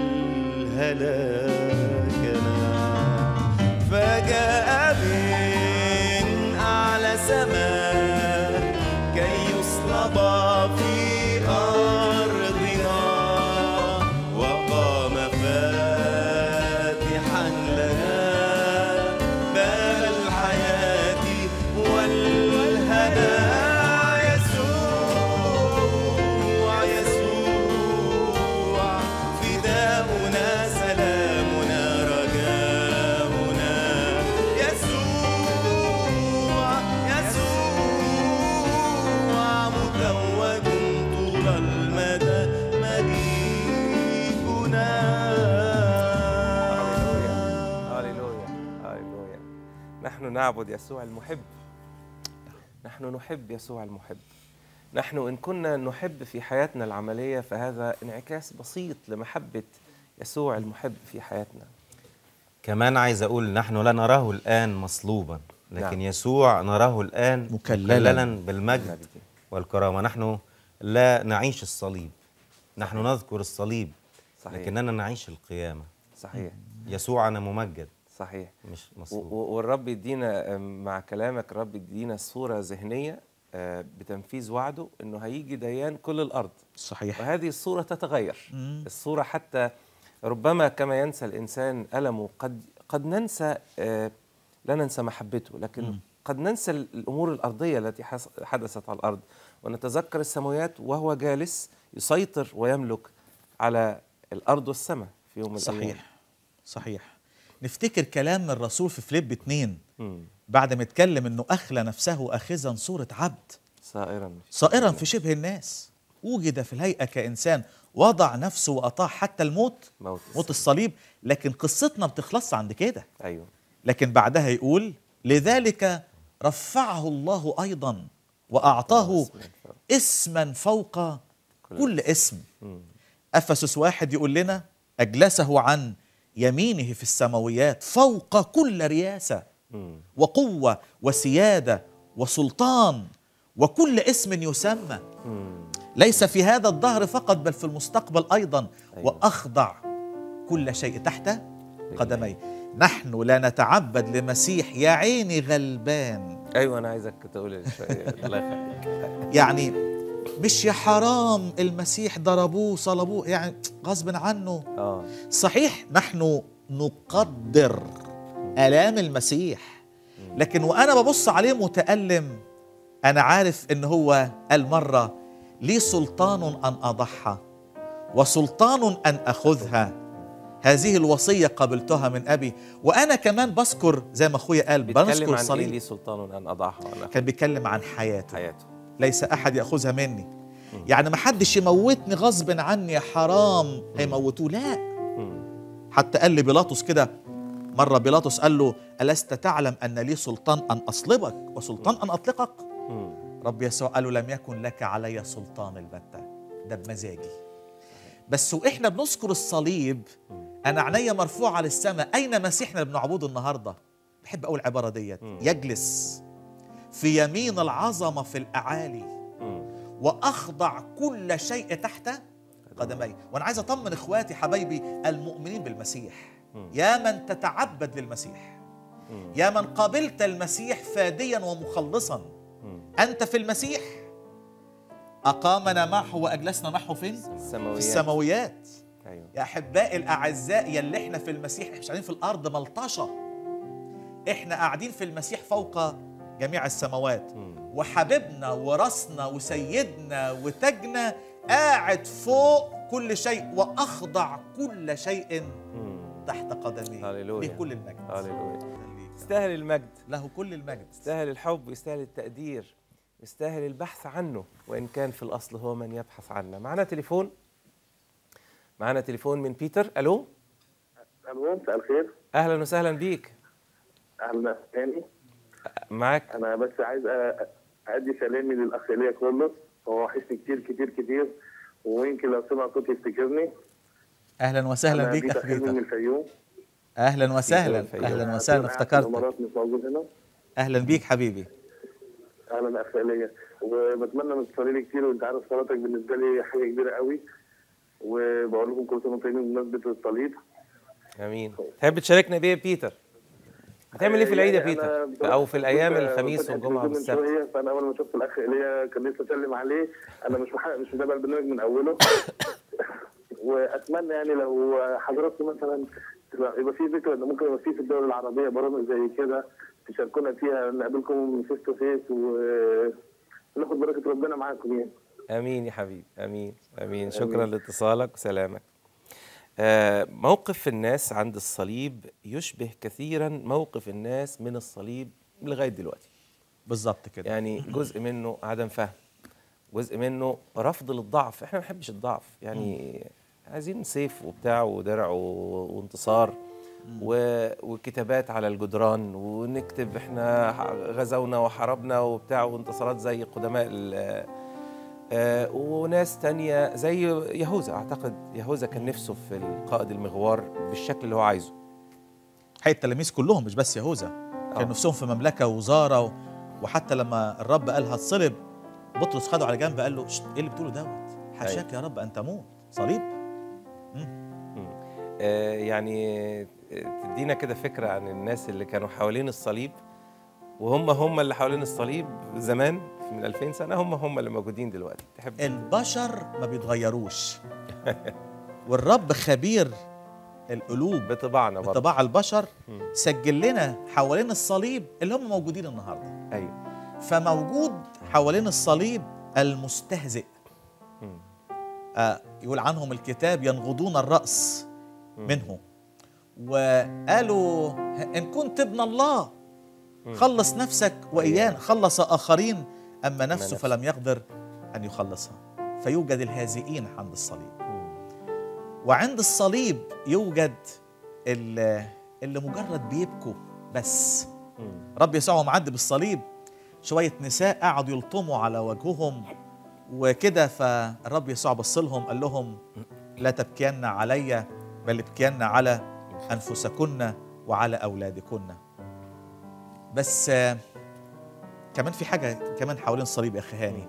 هلاكنا فجاء من أعلى سماء كي يصلب في أرضنا وقام فاتحا لنا باب الحياة والهنا يسوع يسوع فداؤنا سلامنا رجاؤنا يسوع يسوع متوج طول المدى مليكنا هاليلويا هاليلويا نحن نعبد يسوع المحب نحن نحب يسوع المحب نحن إن كنا نحب في حياتنا العملية فهذا انعكاس بسيط لمحبة يسوع المحب في حياتنا كمان عايز أقول نحن لا نراه الآن مصلوبا لكن نعم. نعم. يسوع نراه الآن مكللاً. مكللا بالمجد والكرامة نحن لا نعيش الصليب نحن نذكر الصليب صحيح. لكننا نعيش القيامة صحيح يسوعنا ممجد صحيح مش و- مصلوب و- والرب يدينا آم، مع كلامك الرب يدينا صورة ذهنية آه، بتنفيذ وعده انه هيجي ديان كل الارض صحيح وهذه الصورة تتغير الصورة حتى ربما كما ينسى الإنسان ألمه قد قد ننسى آه، لا ننسى محبته لكن قد ننسى الأمور الأرضية التي حس- حدثت على الأرض ونتذكر السماوات وهو جالس يسيطر ويملك على الأرض والسماء في يوم من الأيام صحيح صحيح نفتكر كلام الرسول في فليب 2 مم. بعد ما اتكلم انه اخلى نفسه اخذا صوره عبد صائرا صائرا في شبه الناس وجد في الهيئه كانسان وضع نفسه واطاع حتى الموت موت موت الصليب لكن قصتنا بتخلص عند كده أيوه لكن بعدها يقول لذلك رفعه الله ايضا واعطاه اسما فوق كل اسم افسس واحد يقول لنا اجلسه عن يمينه في السماويات فوق كل رياسه وقوه وسياده وسلطان وكل اسم يسمى ليس في هذا الدهر فقط بل في المستقبل ايضا واخضع كل شيء تحت قدميه نحن لا نتعبد لمسيح يا عيني غلبان ايوه انا عايزك تقول شويه الله يخليك يعني مش يا حرام المسيح ضربوه صلبوه يعني غصب عنه اه صحيح نحن نقدر آلام المسيح لكن وأنا ببص عليه متألم أنا عارف إن هو قال مرة لي سلطان أن أضحى وسلطان أن أخذها هذه الوصية قبلتها من أبي وأنا كمان بذكر زي ما أخويا قال بيتكلم بنذكر عن ايه الصليب لي سلطان ان اضعها وانا كان بيتكلم عن حياته حياته ليس احد ياخذها مني يعني ما حدش يموتني غصب عني يا حرام هيموتوه لا حتى قال لي بيلاطس كده مره بيلاطس قال له الست تعلم ان لي سلطان ان اصلبك وسلطان ان اطلقك رب يسوع قال له لم يكن لك علي سلطان البتة ده بمزاجي بس واحنا بنذكر الصليب انا عينيا مرفوعه للسماء اين مسيحنا اللي بنعبده النهارده بحب اقول العباره ديت يجلس في يمين العظمه في الاعالي واخضع كل شيء تحت قدمي وانا عايز اطمن اخواتي حبايبي المؤمنين بالمسيح يا من تتعبد للمسيح يا من قبلت المسيح فاديا ومخلصا انت في المسيح اقامنا معه واجلسنا معه فين في السماويات السماويات ايوه يا احبائي الاعزاء يلي احنا في المسيح احنا مش قاعدين في الارض ملطشه احنا قاعدين في المسيح فوق جميع السماوات وحبيبنا وراسنا وسيدنا وتاجنا قاعد فوق كل شيء واخضع كل شيء تحت قدميه هللويا. له كل المجد هللويا خليك. يستاهل المجد له كل المجد يستاهل الحب يستاهل التقدير يستاهل البحث عنه وإن كان في الأصل هو من يبحث عنا معنا تليفون معنا تليفون من بيتر ألو الو مساء الخير أهلا وسهلا بيك اهلا تاني معاك انا بس عايز أ- ادي سلامي للاخ ايليا كله هو وحشني كتير كتير كتير ويمكن لو سمع صوتي يفتكرني اهلا وسهلا أنا بيك بيتر اخ حلمي من بيتر الفيوم اهلا وسهلا الفيوم. اهلا وسهلا أنا قاعد في افتكرتك الامارات مش موجود هنا اهلا بيك حبيبي اهلا اخ ايليا وبتمنى انك تصلي لي كتير وانت عارف صلاتك بالنسبه لي حاجه كبيره قوي وبقول لكم كل سنه وانتم طيبين بمناسبه الصليب أمين تحب تشاركنا بإيه يا بيتر بتعمل إيه في العيد يا يعني أنا بيتر بصراحة أو في الأيام كنت الخميس فاتح والجمعة التلفزيون من والسبت شوية، فانا اول ما شفت الاخ ايليا كان لسه اسلم عليه انا مش محقق مش متابع البرنامج من اوله واتمنى يعني لو حضراتكم مثلا تبقى- يبقى في ذكرى ان ممكن يبقى في في الدول العربيه برامج زي كده تشاركونا فيها نقابلكم فيس تو فيس وناخد بركه ربنا معاكم يعني امين يا حبيبي امين امين شكرا لاتصالك وسلامك آه، موقف الناس عند الصليب يشبه كثيرا موقف الناس من الصليب لغايه دلوقتي بالظبط كده يعني جزء منه عدم فهم جزء منه رفض للضعف احنا ما بنحبش الضعف يعني عايزين سيف وبتاع ودرع و- وانتصار و... وكتابات على الجدران ونكتب احنا ح- غزونا وحاربنا وبتاع وانتصارات زي قدماء ال... آه، وناس تانية زي يهوذا اعتقد يهوذا كان نفسه في القائد المغوار بالشكل اللي هو عايزه حقيقة التلاميذ كلهم مش بس يهوذا كان آه. نفسهم في مملكة ووزارة و... وحتى لما الرب قال هتصلب بطرس خده على جنب قال له "شت، ايه اللي بتقوله دوت حاشاك يا رب ان تموت صليب آه، يعني آه، تدينا كده فكرة عن الناس اللي كانوا حوالين الصليب وهم هم اللي حوالين الصليب زمان من 2000 سنة هم هم اللي موجودين دلوقتي تحب البشر ما بيتغيروش والرب خبير القلوب بطباعنا برضه بطباع البشر سجل لنا حوالين الصليب اللي هم موجودين النهارده ايوه فموجود حوالين الصليب المستهزئ آه يقول عنهم الكتاب ينغضون الرأس منه وقالوا إن كنت ابن الله خلص نفسك وإيانا خلص آخرين أما نفسه نفسه. فلم يقدر أن يخلصها فيوجد الهازئين عند الصليب وعند الصليب يوجد اللي, اللي مجرد بيبكوا بس رب يسوع وهو معدي بالصليب شوية نساء قعدوا يلطموا على وجههم وكده فالرب يسوع بص لهم قال لهم لا تبكين علي بل ابكين على انفسكن وعلى اولادكن بس آه، كمان في حاجه كمان حوالين الصليب يا اخي هاني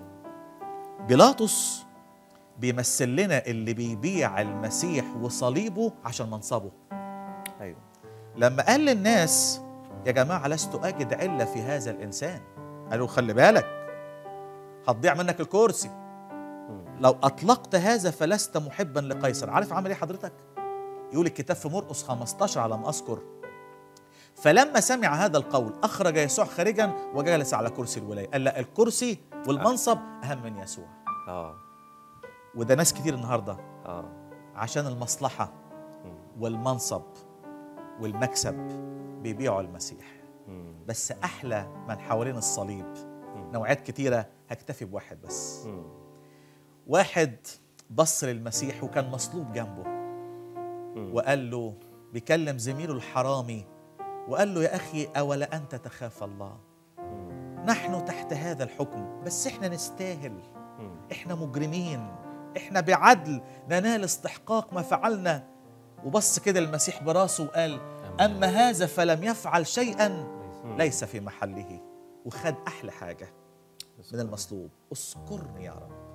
بيلاطس بيمثل لنا اللي بيبيع المسيح وصليبه عشان منصبه ايوه لما قال للناس يا جماعة لست أجد علة في هذا الإنسان قالوا خلي بالك هتضيع منك الكرسي لو أطلقت هذا فلست محبا لقيصر عارف عمل إيه حضرتك يقول الكتاب في مرقس 15 على ما أذكر فلما سمع هذا القول أخرج يسوع خارجا وجلس على كرسي الولاية قال لا الكرسي والمنصب أهم من يسوع اه وده ناس كتير النهاردة اه عشان المصلحة والمنصب والمكسب بيبيعوا المسيح مم. بس احلى من حوالين الصليب نوعيات كتيره هكتفي بواحد بس مم. واحد بص للمسيح وكان مصلوب جنبه وقال له بيكلم زميله الحرامي وقال له يا اخي اولا انت تخاف الله نحن تحت هذا الحكم بس احنا نستاهل احنا مجرمين احنا بعدل ننال استحقاق ما فعلنا وبص كده المسيح براسه وقال اما هذا فلم يفعل شيئا ليس في محله وخد احلى حاجه من المصلوب اذكرني يا رب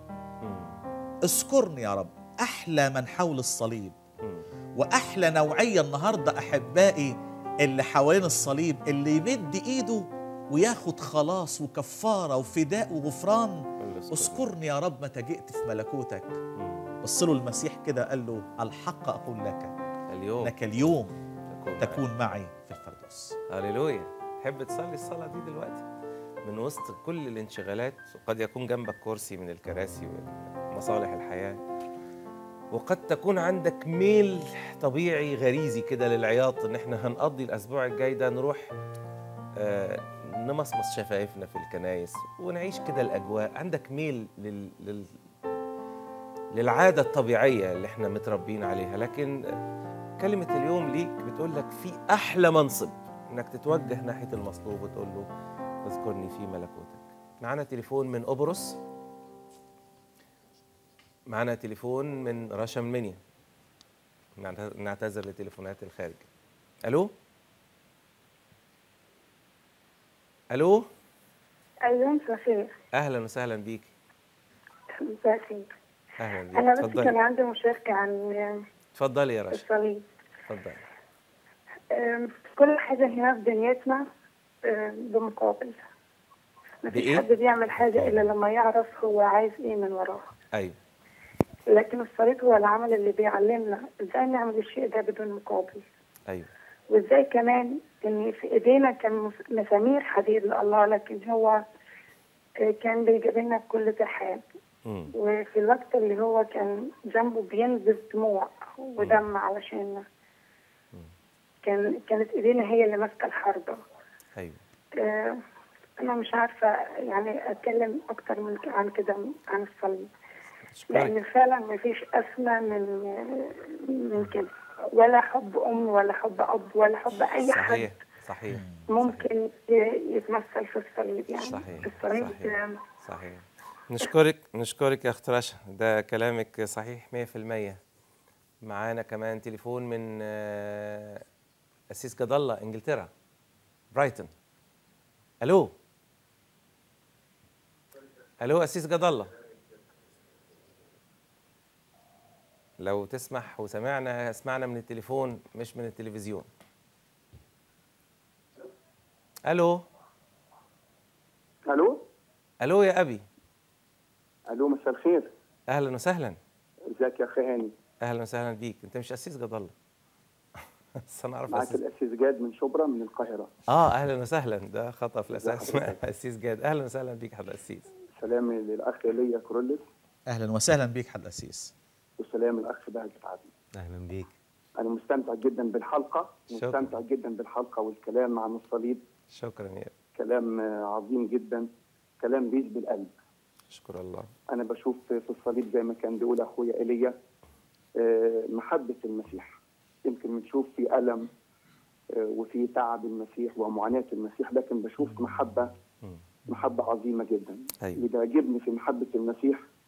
اذكرني يا رب احلى من حول الصليب واحلى نوعيه النهارده احبائي اللي حوالين الصليب اللي يمد ايده وياخد خلاص وكفاره وفداء وغفران اذكرني يا رب متى جئت في ملكوتك بص له المسيح كده قال له الحق اقول لك اليوم انك اليوم تكون تكون معي في الفردوس هللويا تحب تصلي الصلاة دي دلوقتي من وسط كل الانشغالات وقد يكون جنبك كرسي من الكراسي ومصالح الحياة وقد تكون عندك ميل طبيعي غريزي كده للعياط ان احنا هنقضي الاسبوع الجاي ده نروح آه نمصمص شفايفنا في الكنايس ونعيش كده الاجواء عندك ميل لل, لل للعادة الطبيعية اللي احنا متربيين عليها لكن كلمة اليوم ليك بتقول لك في أحلى منصب إنك تتوجه ناحية المصلوب وتقول له اذكرني في ملكوتك معانا تليفون من قبرص معانا تليفون من رشا من منيا نعت- نعتذر لتليفونات الخارج ألو ألو ايوه مساء الخير أهلا وسهلا بيك مساء الخير أهلا بيك انا بس كان اتفضلي عندي مشاركه عن اتفضلي يا رشا الصليب اتفضلي أم، كل حاجه هنا في دنيتنا أم، بمقابل مفيش بإيه؟ حد بيعمل حاجه الا لما يعرف هو عايز ايه من وراها أيوه لكن الصليب هو العمل اللي بيعلمنا ازاي نعمل الشيء ده بدون مقابل أيوه وازاي كمان ان في ايدينا كان مس- مسامير حديد لله لكن هو آه، كان بيجيب لنا بكل ترحاب مم. وفي الوقت اللي هو كان جنبه بينزف دموع ودم علشان كان كانت ايدينا هي اللي ماسكه الحربه أيوه آه، انا مش عارفه يعني اتكلم اكتر من ك- عن كده عن الصليب لان أشكرك فعلا ما فيش اسمى من من كده ولا حب ام ولا حب اب ولا حب اي حد صحيح صحيح ممكن ي- يتمثل في الصليب يعني صحيح، الصليب صحيح. آه، صحيح نشكرك نشكرك يا اخت رشا ده كلامك صحيح 100% معانا كمان تليفون من آه، أسيس جد الله انجلترا برايتون الو الو أسيس جد الله لو تسمح وسمعنا اسمعنا من التليفون مش من التلفزيون الو الو الو يا ابي الو مساء الخير اهلا وسهلا ازيك يا اخي هاني اهلا وسهلا بيك انت مش اسيس جد الله بس انا اعرف معاك اسيس الاسيس جاد من شبرا من القاهره اه اهلا وسهلا ده خطا في الاساس اسيس جاد اهلا وسهلا بيك حضرتك اسيس سلامي للاخ ايليا كرولس اهلا وسهلا بيك حد الاسيس وسلام الاخ بهجت عدلي اهلا بيك انا مستمتع جدا بالحلقه شكراً. مستمتع جدا بالحلقه والكلام عن الصليب شكرا يا كلام آه، عظيم جدا كلام بيشبه القلب اشكر الله انا بشوف في الصليب زي ما كان بيقول اخويا ايليا آه، محبه المسيح يمكن بنشوف في الم آه، وفي تعب المسيح ومعاناه المسيح لكن بشوف محبه محبه عظيمه جدا أيوة. اللي بيعجبني في محبه المسيح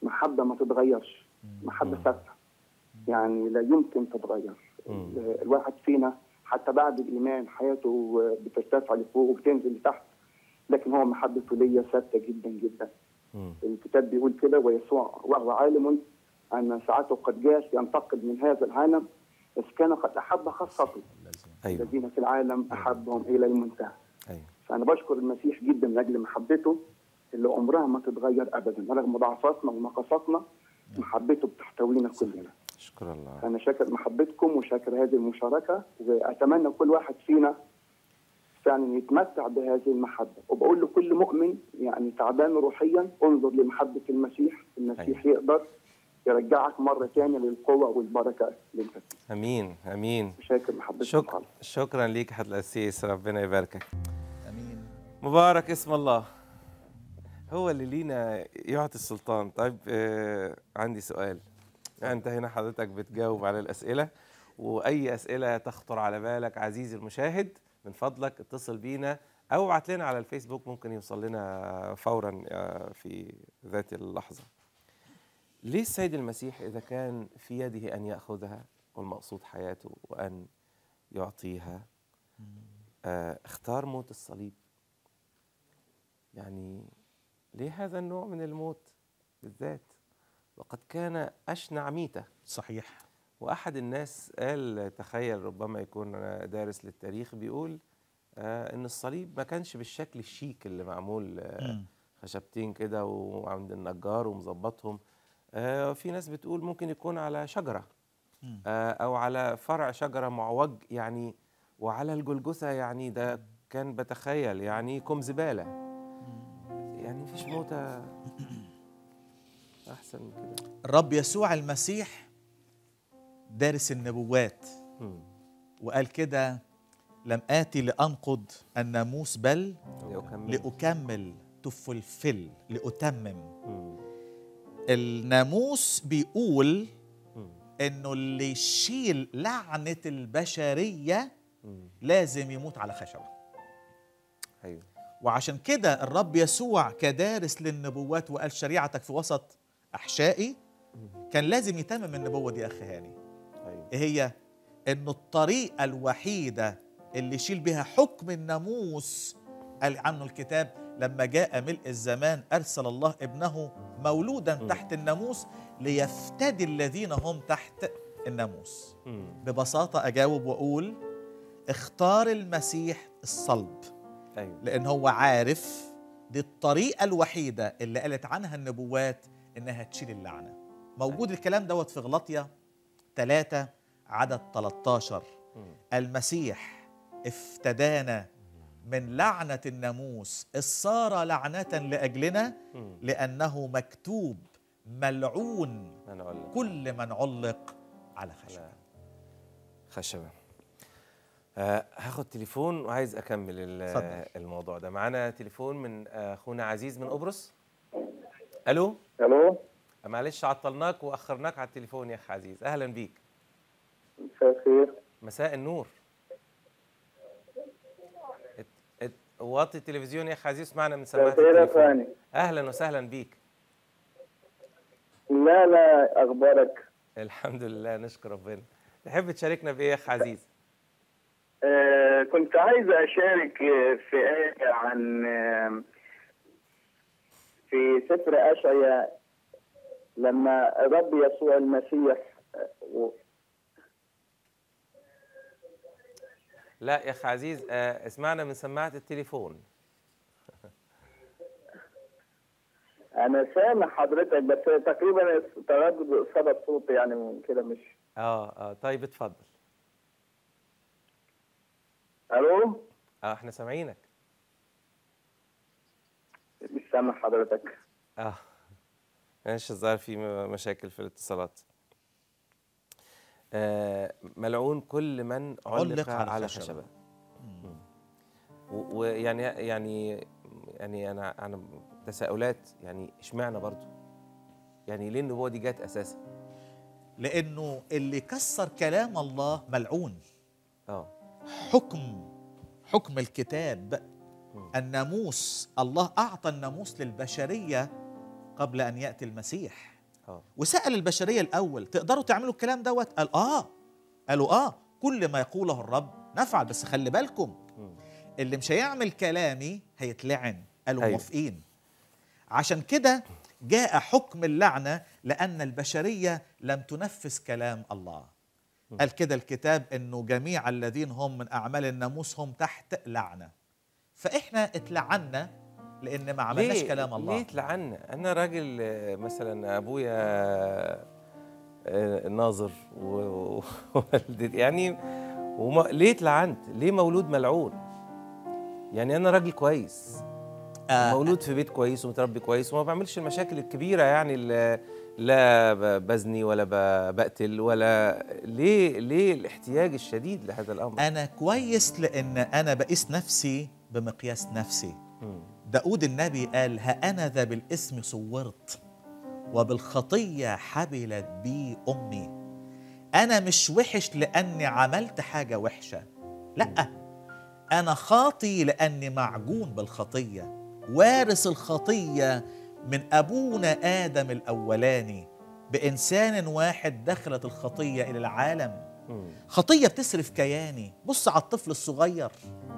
محبه ما تتغيرش محبه ثابته يعني لا يمكن تتغير ال- الواحد فينا حتى بعد الايمان حياته بترتفع لفوق وبتنزل لتحت لكن هو محبته ليا ثابته جدا جدا الكتاب بيقول كده ويسوع وهو عالم ان ساعته قد جاء ينتقل من هذا العالم اذ كان قد احب خاصته ايوه الذين في العالم احبهم الى المنتهى ايوه فانا بشكر المسيح جدا من اجل محبته اللي عمرها ما تتغير ابدا رغم ضعفاتنا ونقصاتنا محبته بتحتوينا كلنا شكرا الله انا شاكر محبتكم وشاكر هذه المشاركه واتمنى كل واحد فينا فعلا يتمتع بهذه المحبه وبقول لكل مؤمن يعني تعبان روحيا انظر لمحبه المسيح المسيح يقدر يرجعك مره ثانيه للقوه والبركه اللي انت فيها امين امين شاكر محبتكم شك... خالص شكرا ليك حضرة القسيس ربنا يباركك امين مبارك اسم الله هو اللي لينا يعطي السلطان طيب آه عندي سؤال انت هنا حضرتك بتجاوب على الاسئله واي اسئله تخطر على بالك عزيزي المشاهد من فضلك اتصل بينا او ابعت لنا على الفيسبوك ممكن يوصل لنا فورا آه، في ذات اللحظه ليه السيد المسيح اذا كان في يده ان ياخذها والمقصود حياته وان يعطيها آه، اختار موت الصليب يعني ليه هذا النوع من الموت بالذات وقد كان أشنع ميتة صحيح وأحد الناس قال تخيل ربما يكون دارس للتاريخ بيقول آه إن الصليب ما كانش بالشكل الشيك اللي معمول آه مم. خشبتين كده وعند النجار ومظبطهم آه في ناس بتقول ممكن يكون على شجرة مم. آه أو على فرع شجرة معوج يعني وعلى الجلجثة يعني ده كان بتخيل يعني كوم زبالة يعني مفيش موتة أحسن من كده الرب يسوع المسيح دارس النبوات مم. وقال كده لم آتي لأنقض الناموس بل لأكمل لأكمل تفلفل لأتمم مم. الناموس بيقول مم. انه اللي يشيل لعنة البشرية مم. لازم يموت على خشبة أيوه وعشان كده الرب يسوع كدارس للنبوات وقال شريعتك في وسط أحشائي كان لازم يتمم النبوة دي يا أخي هاني أيوه إيه هي؟ إنه الطريقة الوحيدة اللي يشيل بها حكم الناموس قال عنه الكتاب لما جاء ملء الزمان أرسل الله ابنه مولودا تحت الناموس ليفتدي الذين هم تحت الناموس مم. ببساطة أجاوب وأقول اختار المسيح الصلب أيوه لأن هو عارف دي الطريقة الوحيدة اللي قالت عنها النبوات إنها تشيل اللعنة موجود الكلام دوت في غلطية 3 عدد 13 مم. المسيح افتدانا من لعنة الناموس إذ صار لعنة لأجلنا مم. لأنه مكتوب ملعون أنا أقول لك كل من علق على خشبة على خشبة آه هاخد تليفون وعايز أكمل ال- اتفضل. الموضوع ده معانا تليفون من آه، أخونا عزيز من قبرص ألو الو معلش عطلناك وأخرناك على التليفون يا أخ عزيز أهلا بيك مساء الخير مساء النور ات- ات- وطي التلفزيون يا أخ عزيز اسمعنا من سماعة مساء الخير يا التليفون فاني أهلا وسهلا بيك لا لا اخبارك الحمد لله نشكر ربنا تحب تشاركنا بإيه يا أخ عزيز آه كنت عايز اشارك آه، في آية عن آه، في سفر اشعيا لما الرب يسوع المسيح آه، و- لا يا أخ عزيز آه اسمعنا من سماعة التليفون انا سامع حضرتك بس تقريبا تردد صدى صوت يعني من كده مش اه اه طيب اتفضل الو اه احنا سامعينك مش سامع حضرتك اه ماشي الظاهر في م- مشاكل في الاتصالات آه ملعون كل من علق, علق على على خشبة. خشبة مم. و- ويعني يعني يعني انا انا تساؤلات يعني اشمعنى برضو يعني ليه النبوه دي جت اساسا لأنه اللي كسر كلام الله ملعون اه حكم حكم الكتاب الناموس الله أعطى الناموس للبشرية قبل أن يأتي المسيح اه وسأل البشرية الأول تقدروا تعملوا الكلام دوت قال آه قالوا آه كل ما يقوله الرب نفعل بس خلي بالكم اللي مش هيعمل كلامي هيتلعن قالوا أيوة. موافقين عشان كده جاء حكم اللعنة لأن البشرية لم تنفذ كلام الله قال كده الكتاب انه جميع الذين هم من اعمال الناموس هم تحت لعنه فاحنا اتلعنا لان ما عملناش ليه- كلام الله ليه اتلعنا انا راجل آه، مثلا ابويا آه، ناظر و- ووالدتي يعني وما ليه اتلعنت ليه مولود ملعون يعني انا راجل كويس آه، مولود في بيت كويس ومتربي كويس وما بعملش المشاكل الكبيره يعني اللي لا ب- بزني ولا ب- بقتل ولا ليه ليه الاحتياج الشديد لهذا الامر انا كويس لان انا بقيس نفسي بمقياس نفسي داود النبي قال ها انا ذا بالاسم صورت وبالخطيه حبلت بي امي انا مش وحش لاني عملت حاجه وحشه لا انا خاطي لاني معجون بالخطيه وارث الخطيه من ابونا ادم الاولاني بانسان واحد دخلت الخطيه الى العالم خطيه بتسرف كياني بص على الطفل الصغير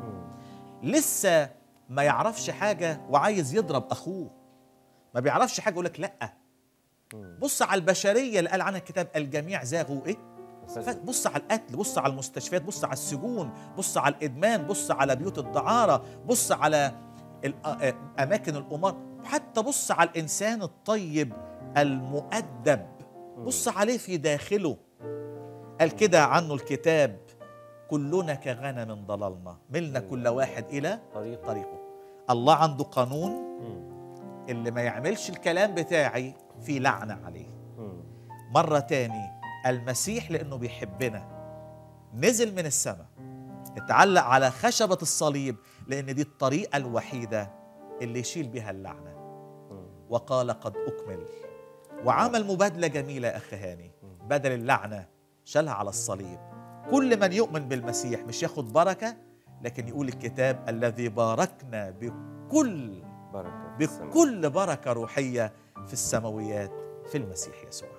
لسه ما يعرفش حاجه وعايز يضرب اخوه ما بيعرفش حاجه يقول لك لا بص على البشريه اللي قال عنها الكتاب الجميع زاغوا ايه بص على القتل بص على المستشفيات بص على السجون بص على الادمان بص على بيوت الدعاره بص على الأ- آه، اماكن القمار حتى بص على الانسان الطيب المؤدب بص عليه في داخله قال كده عنه الكتاب كلنا كغنم ضللنا ملنا كل واحد الى طريق طريقه الله عنده قانون اللي ما يعملش الكلام بتاعي في لعنة عليه مرة تاني المسيح لأنه بيحبنا نزل من السماء اتعلق على خشبة الصليب لأن دي الطريقة الوحيدة اللي يشيل بها اللعنة وقال قد أكمل وعمل مبادلة جميلة يا أخ هاني بدل اللعنة شالها على الصليب كل من يؤمن بالمسيح مش ياخد بركة لكن يقول الكتاب الذي باركنا بكل بركه في السماء. بكل بركة روحية في السماويات في المسيح يسوع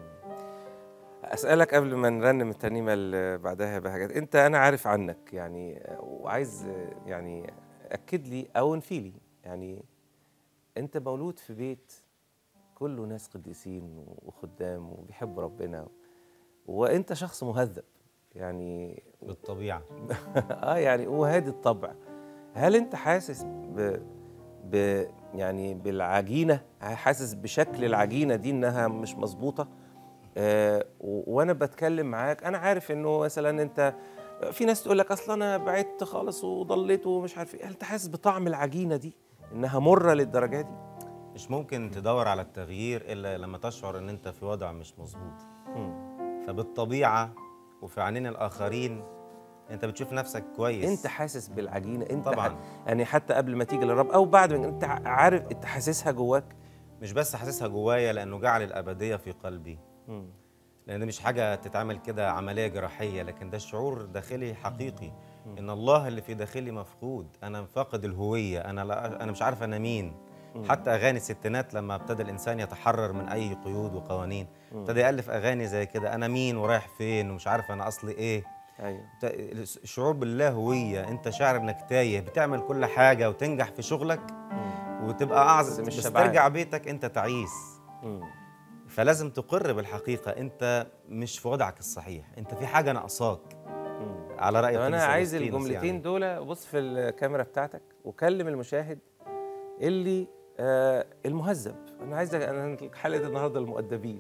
اسالك قبل ما نرنم الترنيمه اللي بعدها بحاجات انت انا عارف عنك يعني وعايز يعني اكد لي او انفي لي يعني انت مولود في بيت كله ناس قديسين وخدام وبيحبوا ربنا وانت شخص مهذب يعني بالطبيعه اه يعني وهادي الطبع هل انت حاسس ب ب يعني بالعجينه حاسس بشكل العجينه دي انها مش مظبوطه آه و- وانا بتكلم معاك انا عارف انه مثلا انت في ناس تقول لك اصل انا بعدت خالص وضليت ومش عارف ايه هل انت حاسس بطعم العجينه دي انها مره للدرجه دي مش ممكن تدور على التغيير الا لما تشعر ان انت في وضع مش مظبوط فبالطبيعه وفي عينين الاخرين انت بتشوف نفسك كويس انت حاسس بالعجينه انت طبعاً. ح- يعني حتى قبل ما تيجي للرب او بعد ما انت عارف انت حاسسها جواك مش بس حاسسها جوايا لانه جعل الابديه في قلبي لان دي مش حاجه تتعمل كده عمليه جراحيه لكن ده شعور داخلي حقيقي ان الله اللي في داخلي مفقود انا فاقد الهويه انا لا انا مش عارف انا مين حتى اغاني الستينات لما ابتدى الانسان يتحرر من اي قيود وقوانين ابتدى يالف اغاني زي كده انا مين ورايح فين ومش عارف انا اصلي ايه ايوه ت- الشعور بالله هويه انت شاعر انك تايه بتعمل كل حاجه وتنجح في شغلك وتبقى اعظم بس مش بس شبعان. ترجع بيتك انت تعيس مم. فلازم تقر بالحقيقه انت مش في وضعك الصحيح انت في حاجه ناقصاك على راي طب انا القديس عايز أغسطينوس الجملتين يعني. دول بص في الكاميرا بتاعتك وكلم المشاهد اللي آه المهذب انا عايز انا حلقه النهارده المؤدبين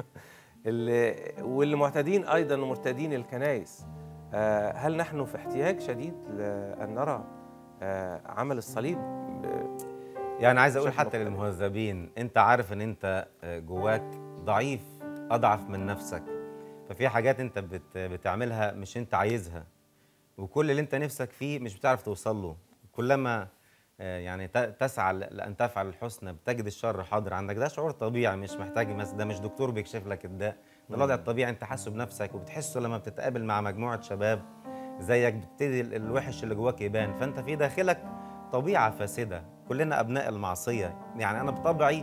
اللي واللي معتادين ايضا ومرتدين الكنائس آه هل نحن في احتياج شديد لان نرى آه عمل الصليب ب- يعني عايز اقول بشكل حتى مختلف. للمهذبين انت عارف ان انت جواك ضعيف اضعف من نفسك ففي حاجات انت بت بتعملها مش انت عايزها وكل اللي انت نفسك فيه مش بتعرف توصل له كلما آه، يعني ت- تسعى ل- لان تفعل الحسنى بتجد الشر حاضر عندك ده شعور طبيعي مش محتاج مس ده مش دكتور بيكشف لك الداء ده الوضع الطبيعي انت حاسه بنفسك وبتحسه لما بتتقابل مع مجموعه شباب زيك بتبتدي ال- الوحش اللي جواك يبان فانت في داخلك طبيعه فاسده كلنا ابناء المعصيه يعني انا بطبعي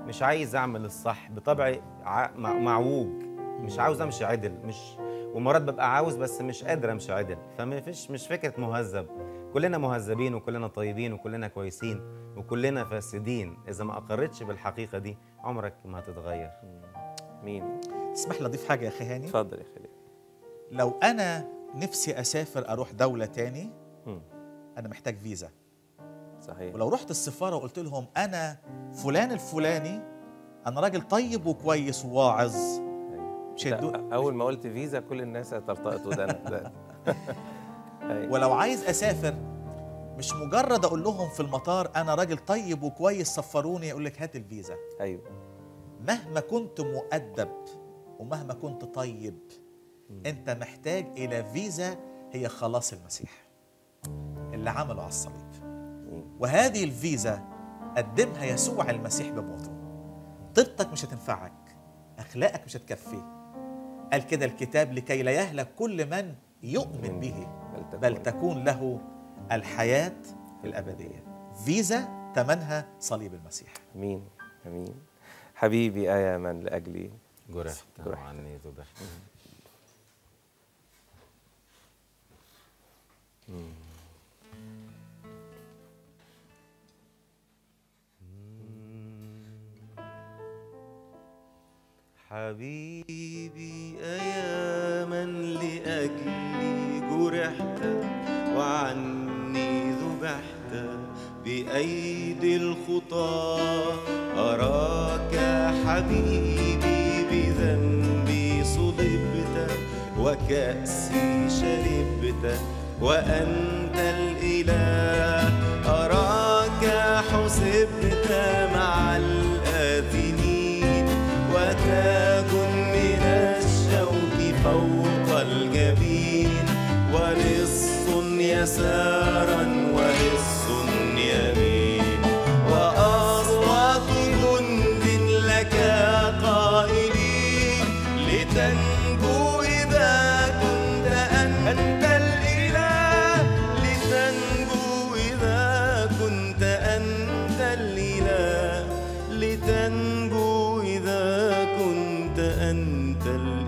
مش عايز اعمل الصح بطبعي ع- مع- معوج مش عاوز امشي عدل مش ومرات ببقى عاوز بس مش قادر امشي عدل فما فيش مش فكره مهذب كلنا مهذبين وكلنا طيبين وكلنا كويسين وكلنا فاسدين اذا ما اقرتش بالحقيقه دي عمرك ما هتتغير مين تسمح لي اضيف حاجه يا اخي هاني اتفضل يا خليل لو انا نفسي اسافر اروح دوله تاني مم. انا محتاج فيزا صحيح ولو رحت السفاره وقلت لهم انا فلان الفلاني انا راجل طيب وكويس وواعظ أيوة. مش هيدو- لا، اول ما قلت فيزا كل الناس هتلتقط ودانك دلوقتي أيوة. ولو عايز اسافر مش مجرد اقول لهم في المطار انا راجل طيب وكويس سفروني يقول لك هات الفيزا ايوه مهما كنت مؤدب ومهما كنت طيب انت محتاج الى فيزا هي خلاص المسيح اللي عمله على الصليب وهذه الفيزا قدمها يسوع المسيح بموته طيبتك مش هتنفعك اخلاقك مش هتكفي قال كده الكتاب لكي لا يهلك كل من يؤمن به بل تكون. بل تكون له الحياة الأبدية فيزا ثمنها صليب المسيح امين امين حبيبي يا من لاجلي جرحت جرحت. عني ذبحت حبيبي أيا من لأجلي جرحت وعني ذبحت بأيدي الخطاة أراك حبيبي بذنبي صلبت وكأسي شربت وأنت الإله أراك حسبت مع الآثمين وتاج من الشوك فوق الجبين ولص يسارا ولص يمين وأصوات جند لك قائلين لتنجو إذا كنت أنت الإله لتنجو إذا كنت أنت الإله لتنجو إذا كنت أنت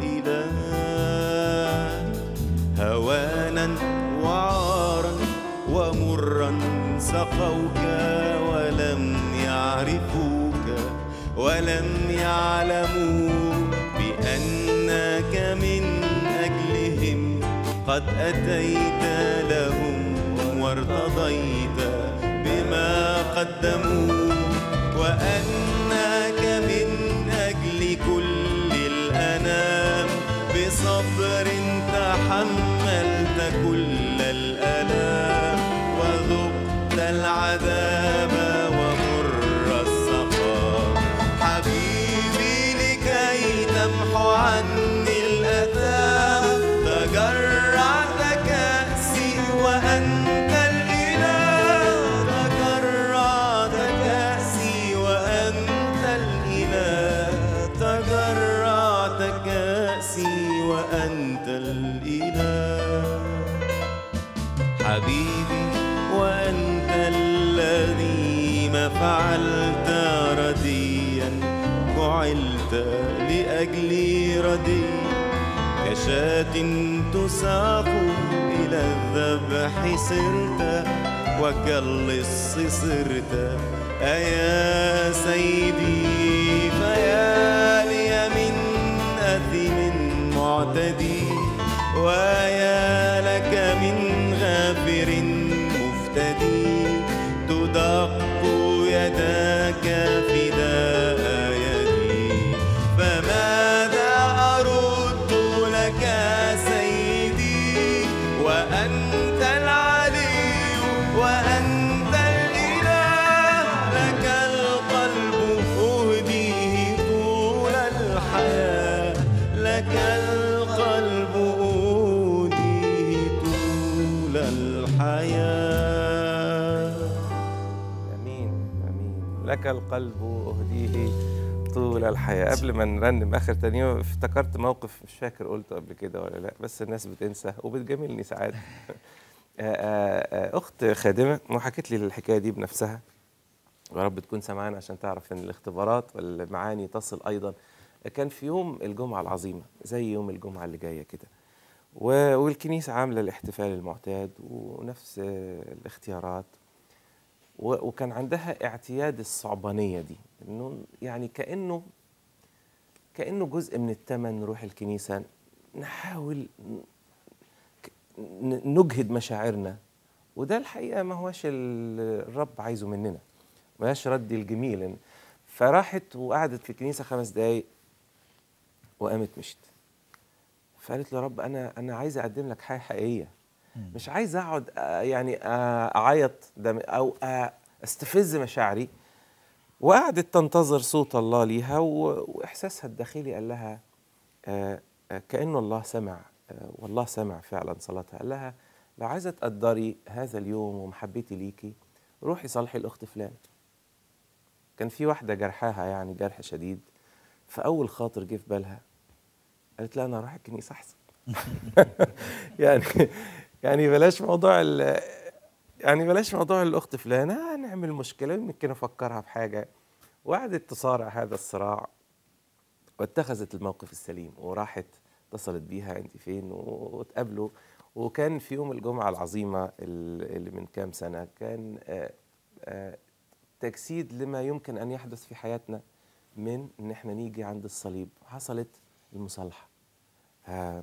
الإله هوانا وعارا ومرا سقوك ولم يعرفوك ولم يعلموا بأنك من أجلهم قد أتيت لهم وارتضيت بما قدموا وأنك من أجل كل الأنام بصبر تحملت كل الألام وذقت العذاب ومر السقام حبيبي لكي تمحو عني الأثام تجرعت كأسي وأنت الإله تجرعت كأسي وأنت الإله تجرعت كأسي وأنت الإله حبيبي وأنت الذي ما فعلت رديا جعلت لأجلي ردي كشاة تساق إلى الذبح سرت وكاللص صرت أيا سيدي فيا لي من أثم معتدي ويا لك من غافر مفتدي تدق يداك فداء يدي فماذا أرد لك سيدي وأنت العلي وأنت الإله لك القلب أهديه طول الحياة لك القلب أهديه طول الحياة امين امين لك القلب اهديه طول الحياه قبل ما نرنم اخر تاني افتكرت موقف مش فاكر قلته قبل كده ولا لا بس الناس بتنسى وبتجاملني ساعات آه، آه، آه، اخت خادمه وحكت لي الحكايه دي بنفسها ويا رب تكون سمعانا عشان تعرف ان الاختبارات والمعاني تصل ايضا كان في يوم الجمعه العظيمه زي يوم الجمعه اللي جايه كده و- والكنيسه عامله الاحتفال المعتاد ونفس آه، الاختيارات و- وكان عندها اعتياد الصعبانيه دي انه يعني كانه كانه جزء من الثمن نروح الكنيسه نحاول ن- ك- ن- نجهد مشاعرنا وده الحقيقه ما هوش ال- الرب عايزه مننا ما هوش رد الجميل فراحت وقعدت في الكنيسه خمس دقايق وقامت مشت فقالت له يا رب انا انا عايزه اقدم لك حاجه حقيقيه مش عايز اقعد آه، يعني آه، اعيط دم او آه، استفز مشاعري وقعدت تنتظر صوت الله ليها و- واحساسها الداخلي قال لها آه، آه، كانه الله سمع آه، والله سمع فعلا صلاتها قال لها لو عايزه تقدري هذا اليوم ومحبتي ليكي روحي صالحي الاخت فلان كان في واحده جرحها يعني جرح شديد فاول خاطر جه في بالها قالت لا انا اروح الكنيسه احسن يعني يعني بلاش موضوع ال يعني بلاش موضوع الاخت فلانه نعمل مشكله يمكن افكرها بحاجه وقعدت تصارع هذا الصراع واتخذت الموقف السليم وراحت اتصلت بيها انت فين واتقابلوا وكان في يوم الجمعه العظيمه ال- اللي من كام سنه كان آه، آه، تجسيد لما يمكن ان يحدث في حياتنا من ان احنا نيجي عند الصليب حصلت المصالحه آه،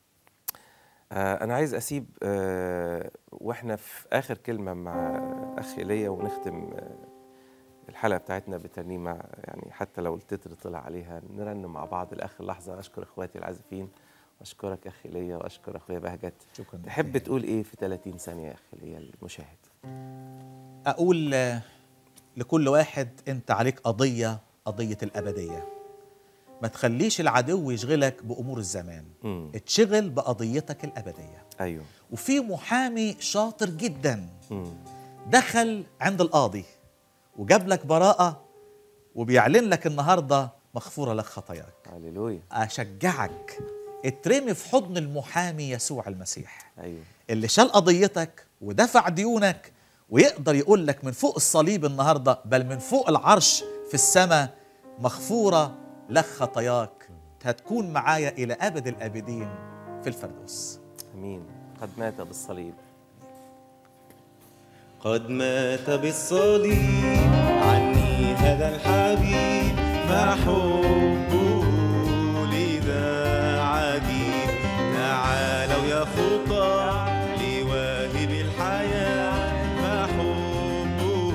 آه، أنا عايز أسيب آه، وإحنا في آخر كلمة مع أخ إيليا ونختم آه، الحلقة بتاعتنا بترنيمة يعني حتى لو التتر طلع عليها نرنم مع بعض لآخر لحظة أشكر إخواتي العازفين وأشكرك أخي إيليا وأشكر أخويا بهجت شكرا تحب تقول إيه في 30 ثانية يا أخي إيليا المشاهد اقول آه، لكل واحد انت عليك قضيه قضيه الابديه ما تخليش العدو يشغلك بامور الزمان مم. اتشغل بقضيتك الابديه أيوه وفي محامي شاطر جدا مم. دخل عند القاضي وجاب لك براءه وبيعلن لك النهارده مغفوره لك خطاياك هللويا اشجعك اترمي في حضن المحامي يسوع المسيح أيوه اللي شال قضيتك ودفع ديونك ويقدر يقول لك من فوق الصليب النهارده بل من فوق العرش في السماء مغفوره لك خطاياك هتكون معايا الى ابد الابدين في الفردوس أمين قد مات بالصليب قد مات بالصليب عني هذا الحبيب فحبه لذا عجيب تعالوا يا خطى لواهب الحياة فحبه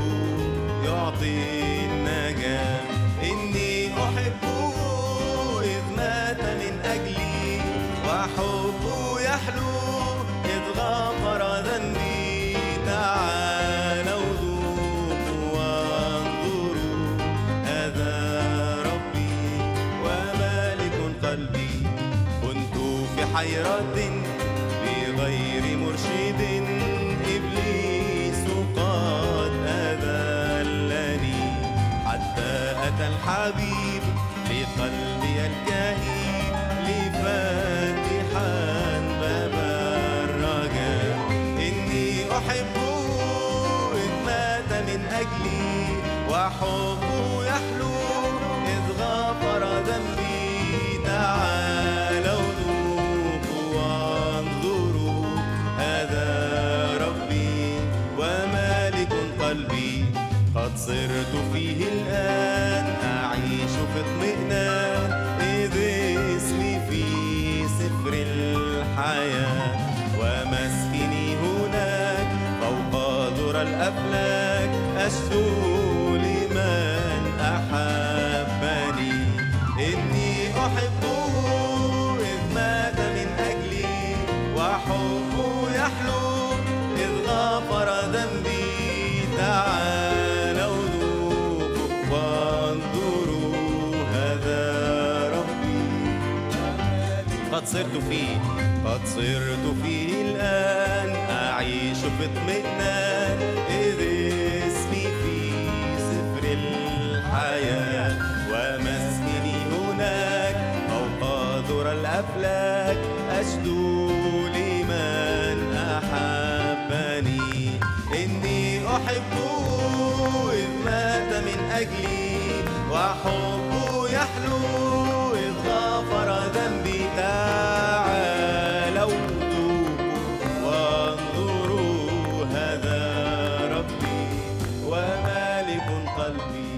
يعطي النجاة إني أحبه إذ مات من أجلي وحبه يحلو إذ غفر ذنبي تعالوا ذوقوا وانظروا هذا ربي ومالك قلبي كنت في حيرة بغير مرشد إبليس قد أذلني حتى أتى الحبيب لقلبي الكئيب لفاتحا باب الرجاء إني أحبه إذ مات من أجلي وحبه يحلو إذ غفر ذنبي تعالوا ذوقوا وانظروا هذا ربي ومالك قلبي قد صرت فيه الآن أعيش في اطمئنان إذ اسمي في سفر الحياة ومسكني هناك فوق ذرى الأفلاك أشكو لمن أحبني إني أحبه إذ مات من أجلي وحبه يحلو إذ غفر ذنبي تعالوا ذوقوا وانظروا هذا ربي قد صرت فيه قد صرت فيه الآن أعيش في اطمئنان إذ اسمي في سفر الحياة ومسكني هناك فوق ذرى الأفلاك أشدو لمن أحبني إني أحبه إذ مات أجلي وحبه يحلو إذ غفر ذنبي تعالوا توبوا وانظروا هذا ربي ومالك قلبي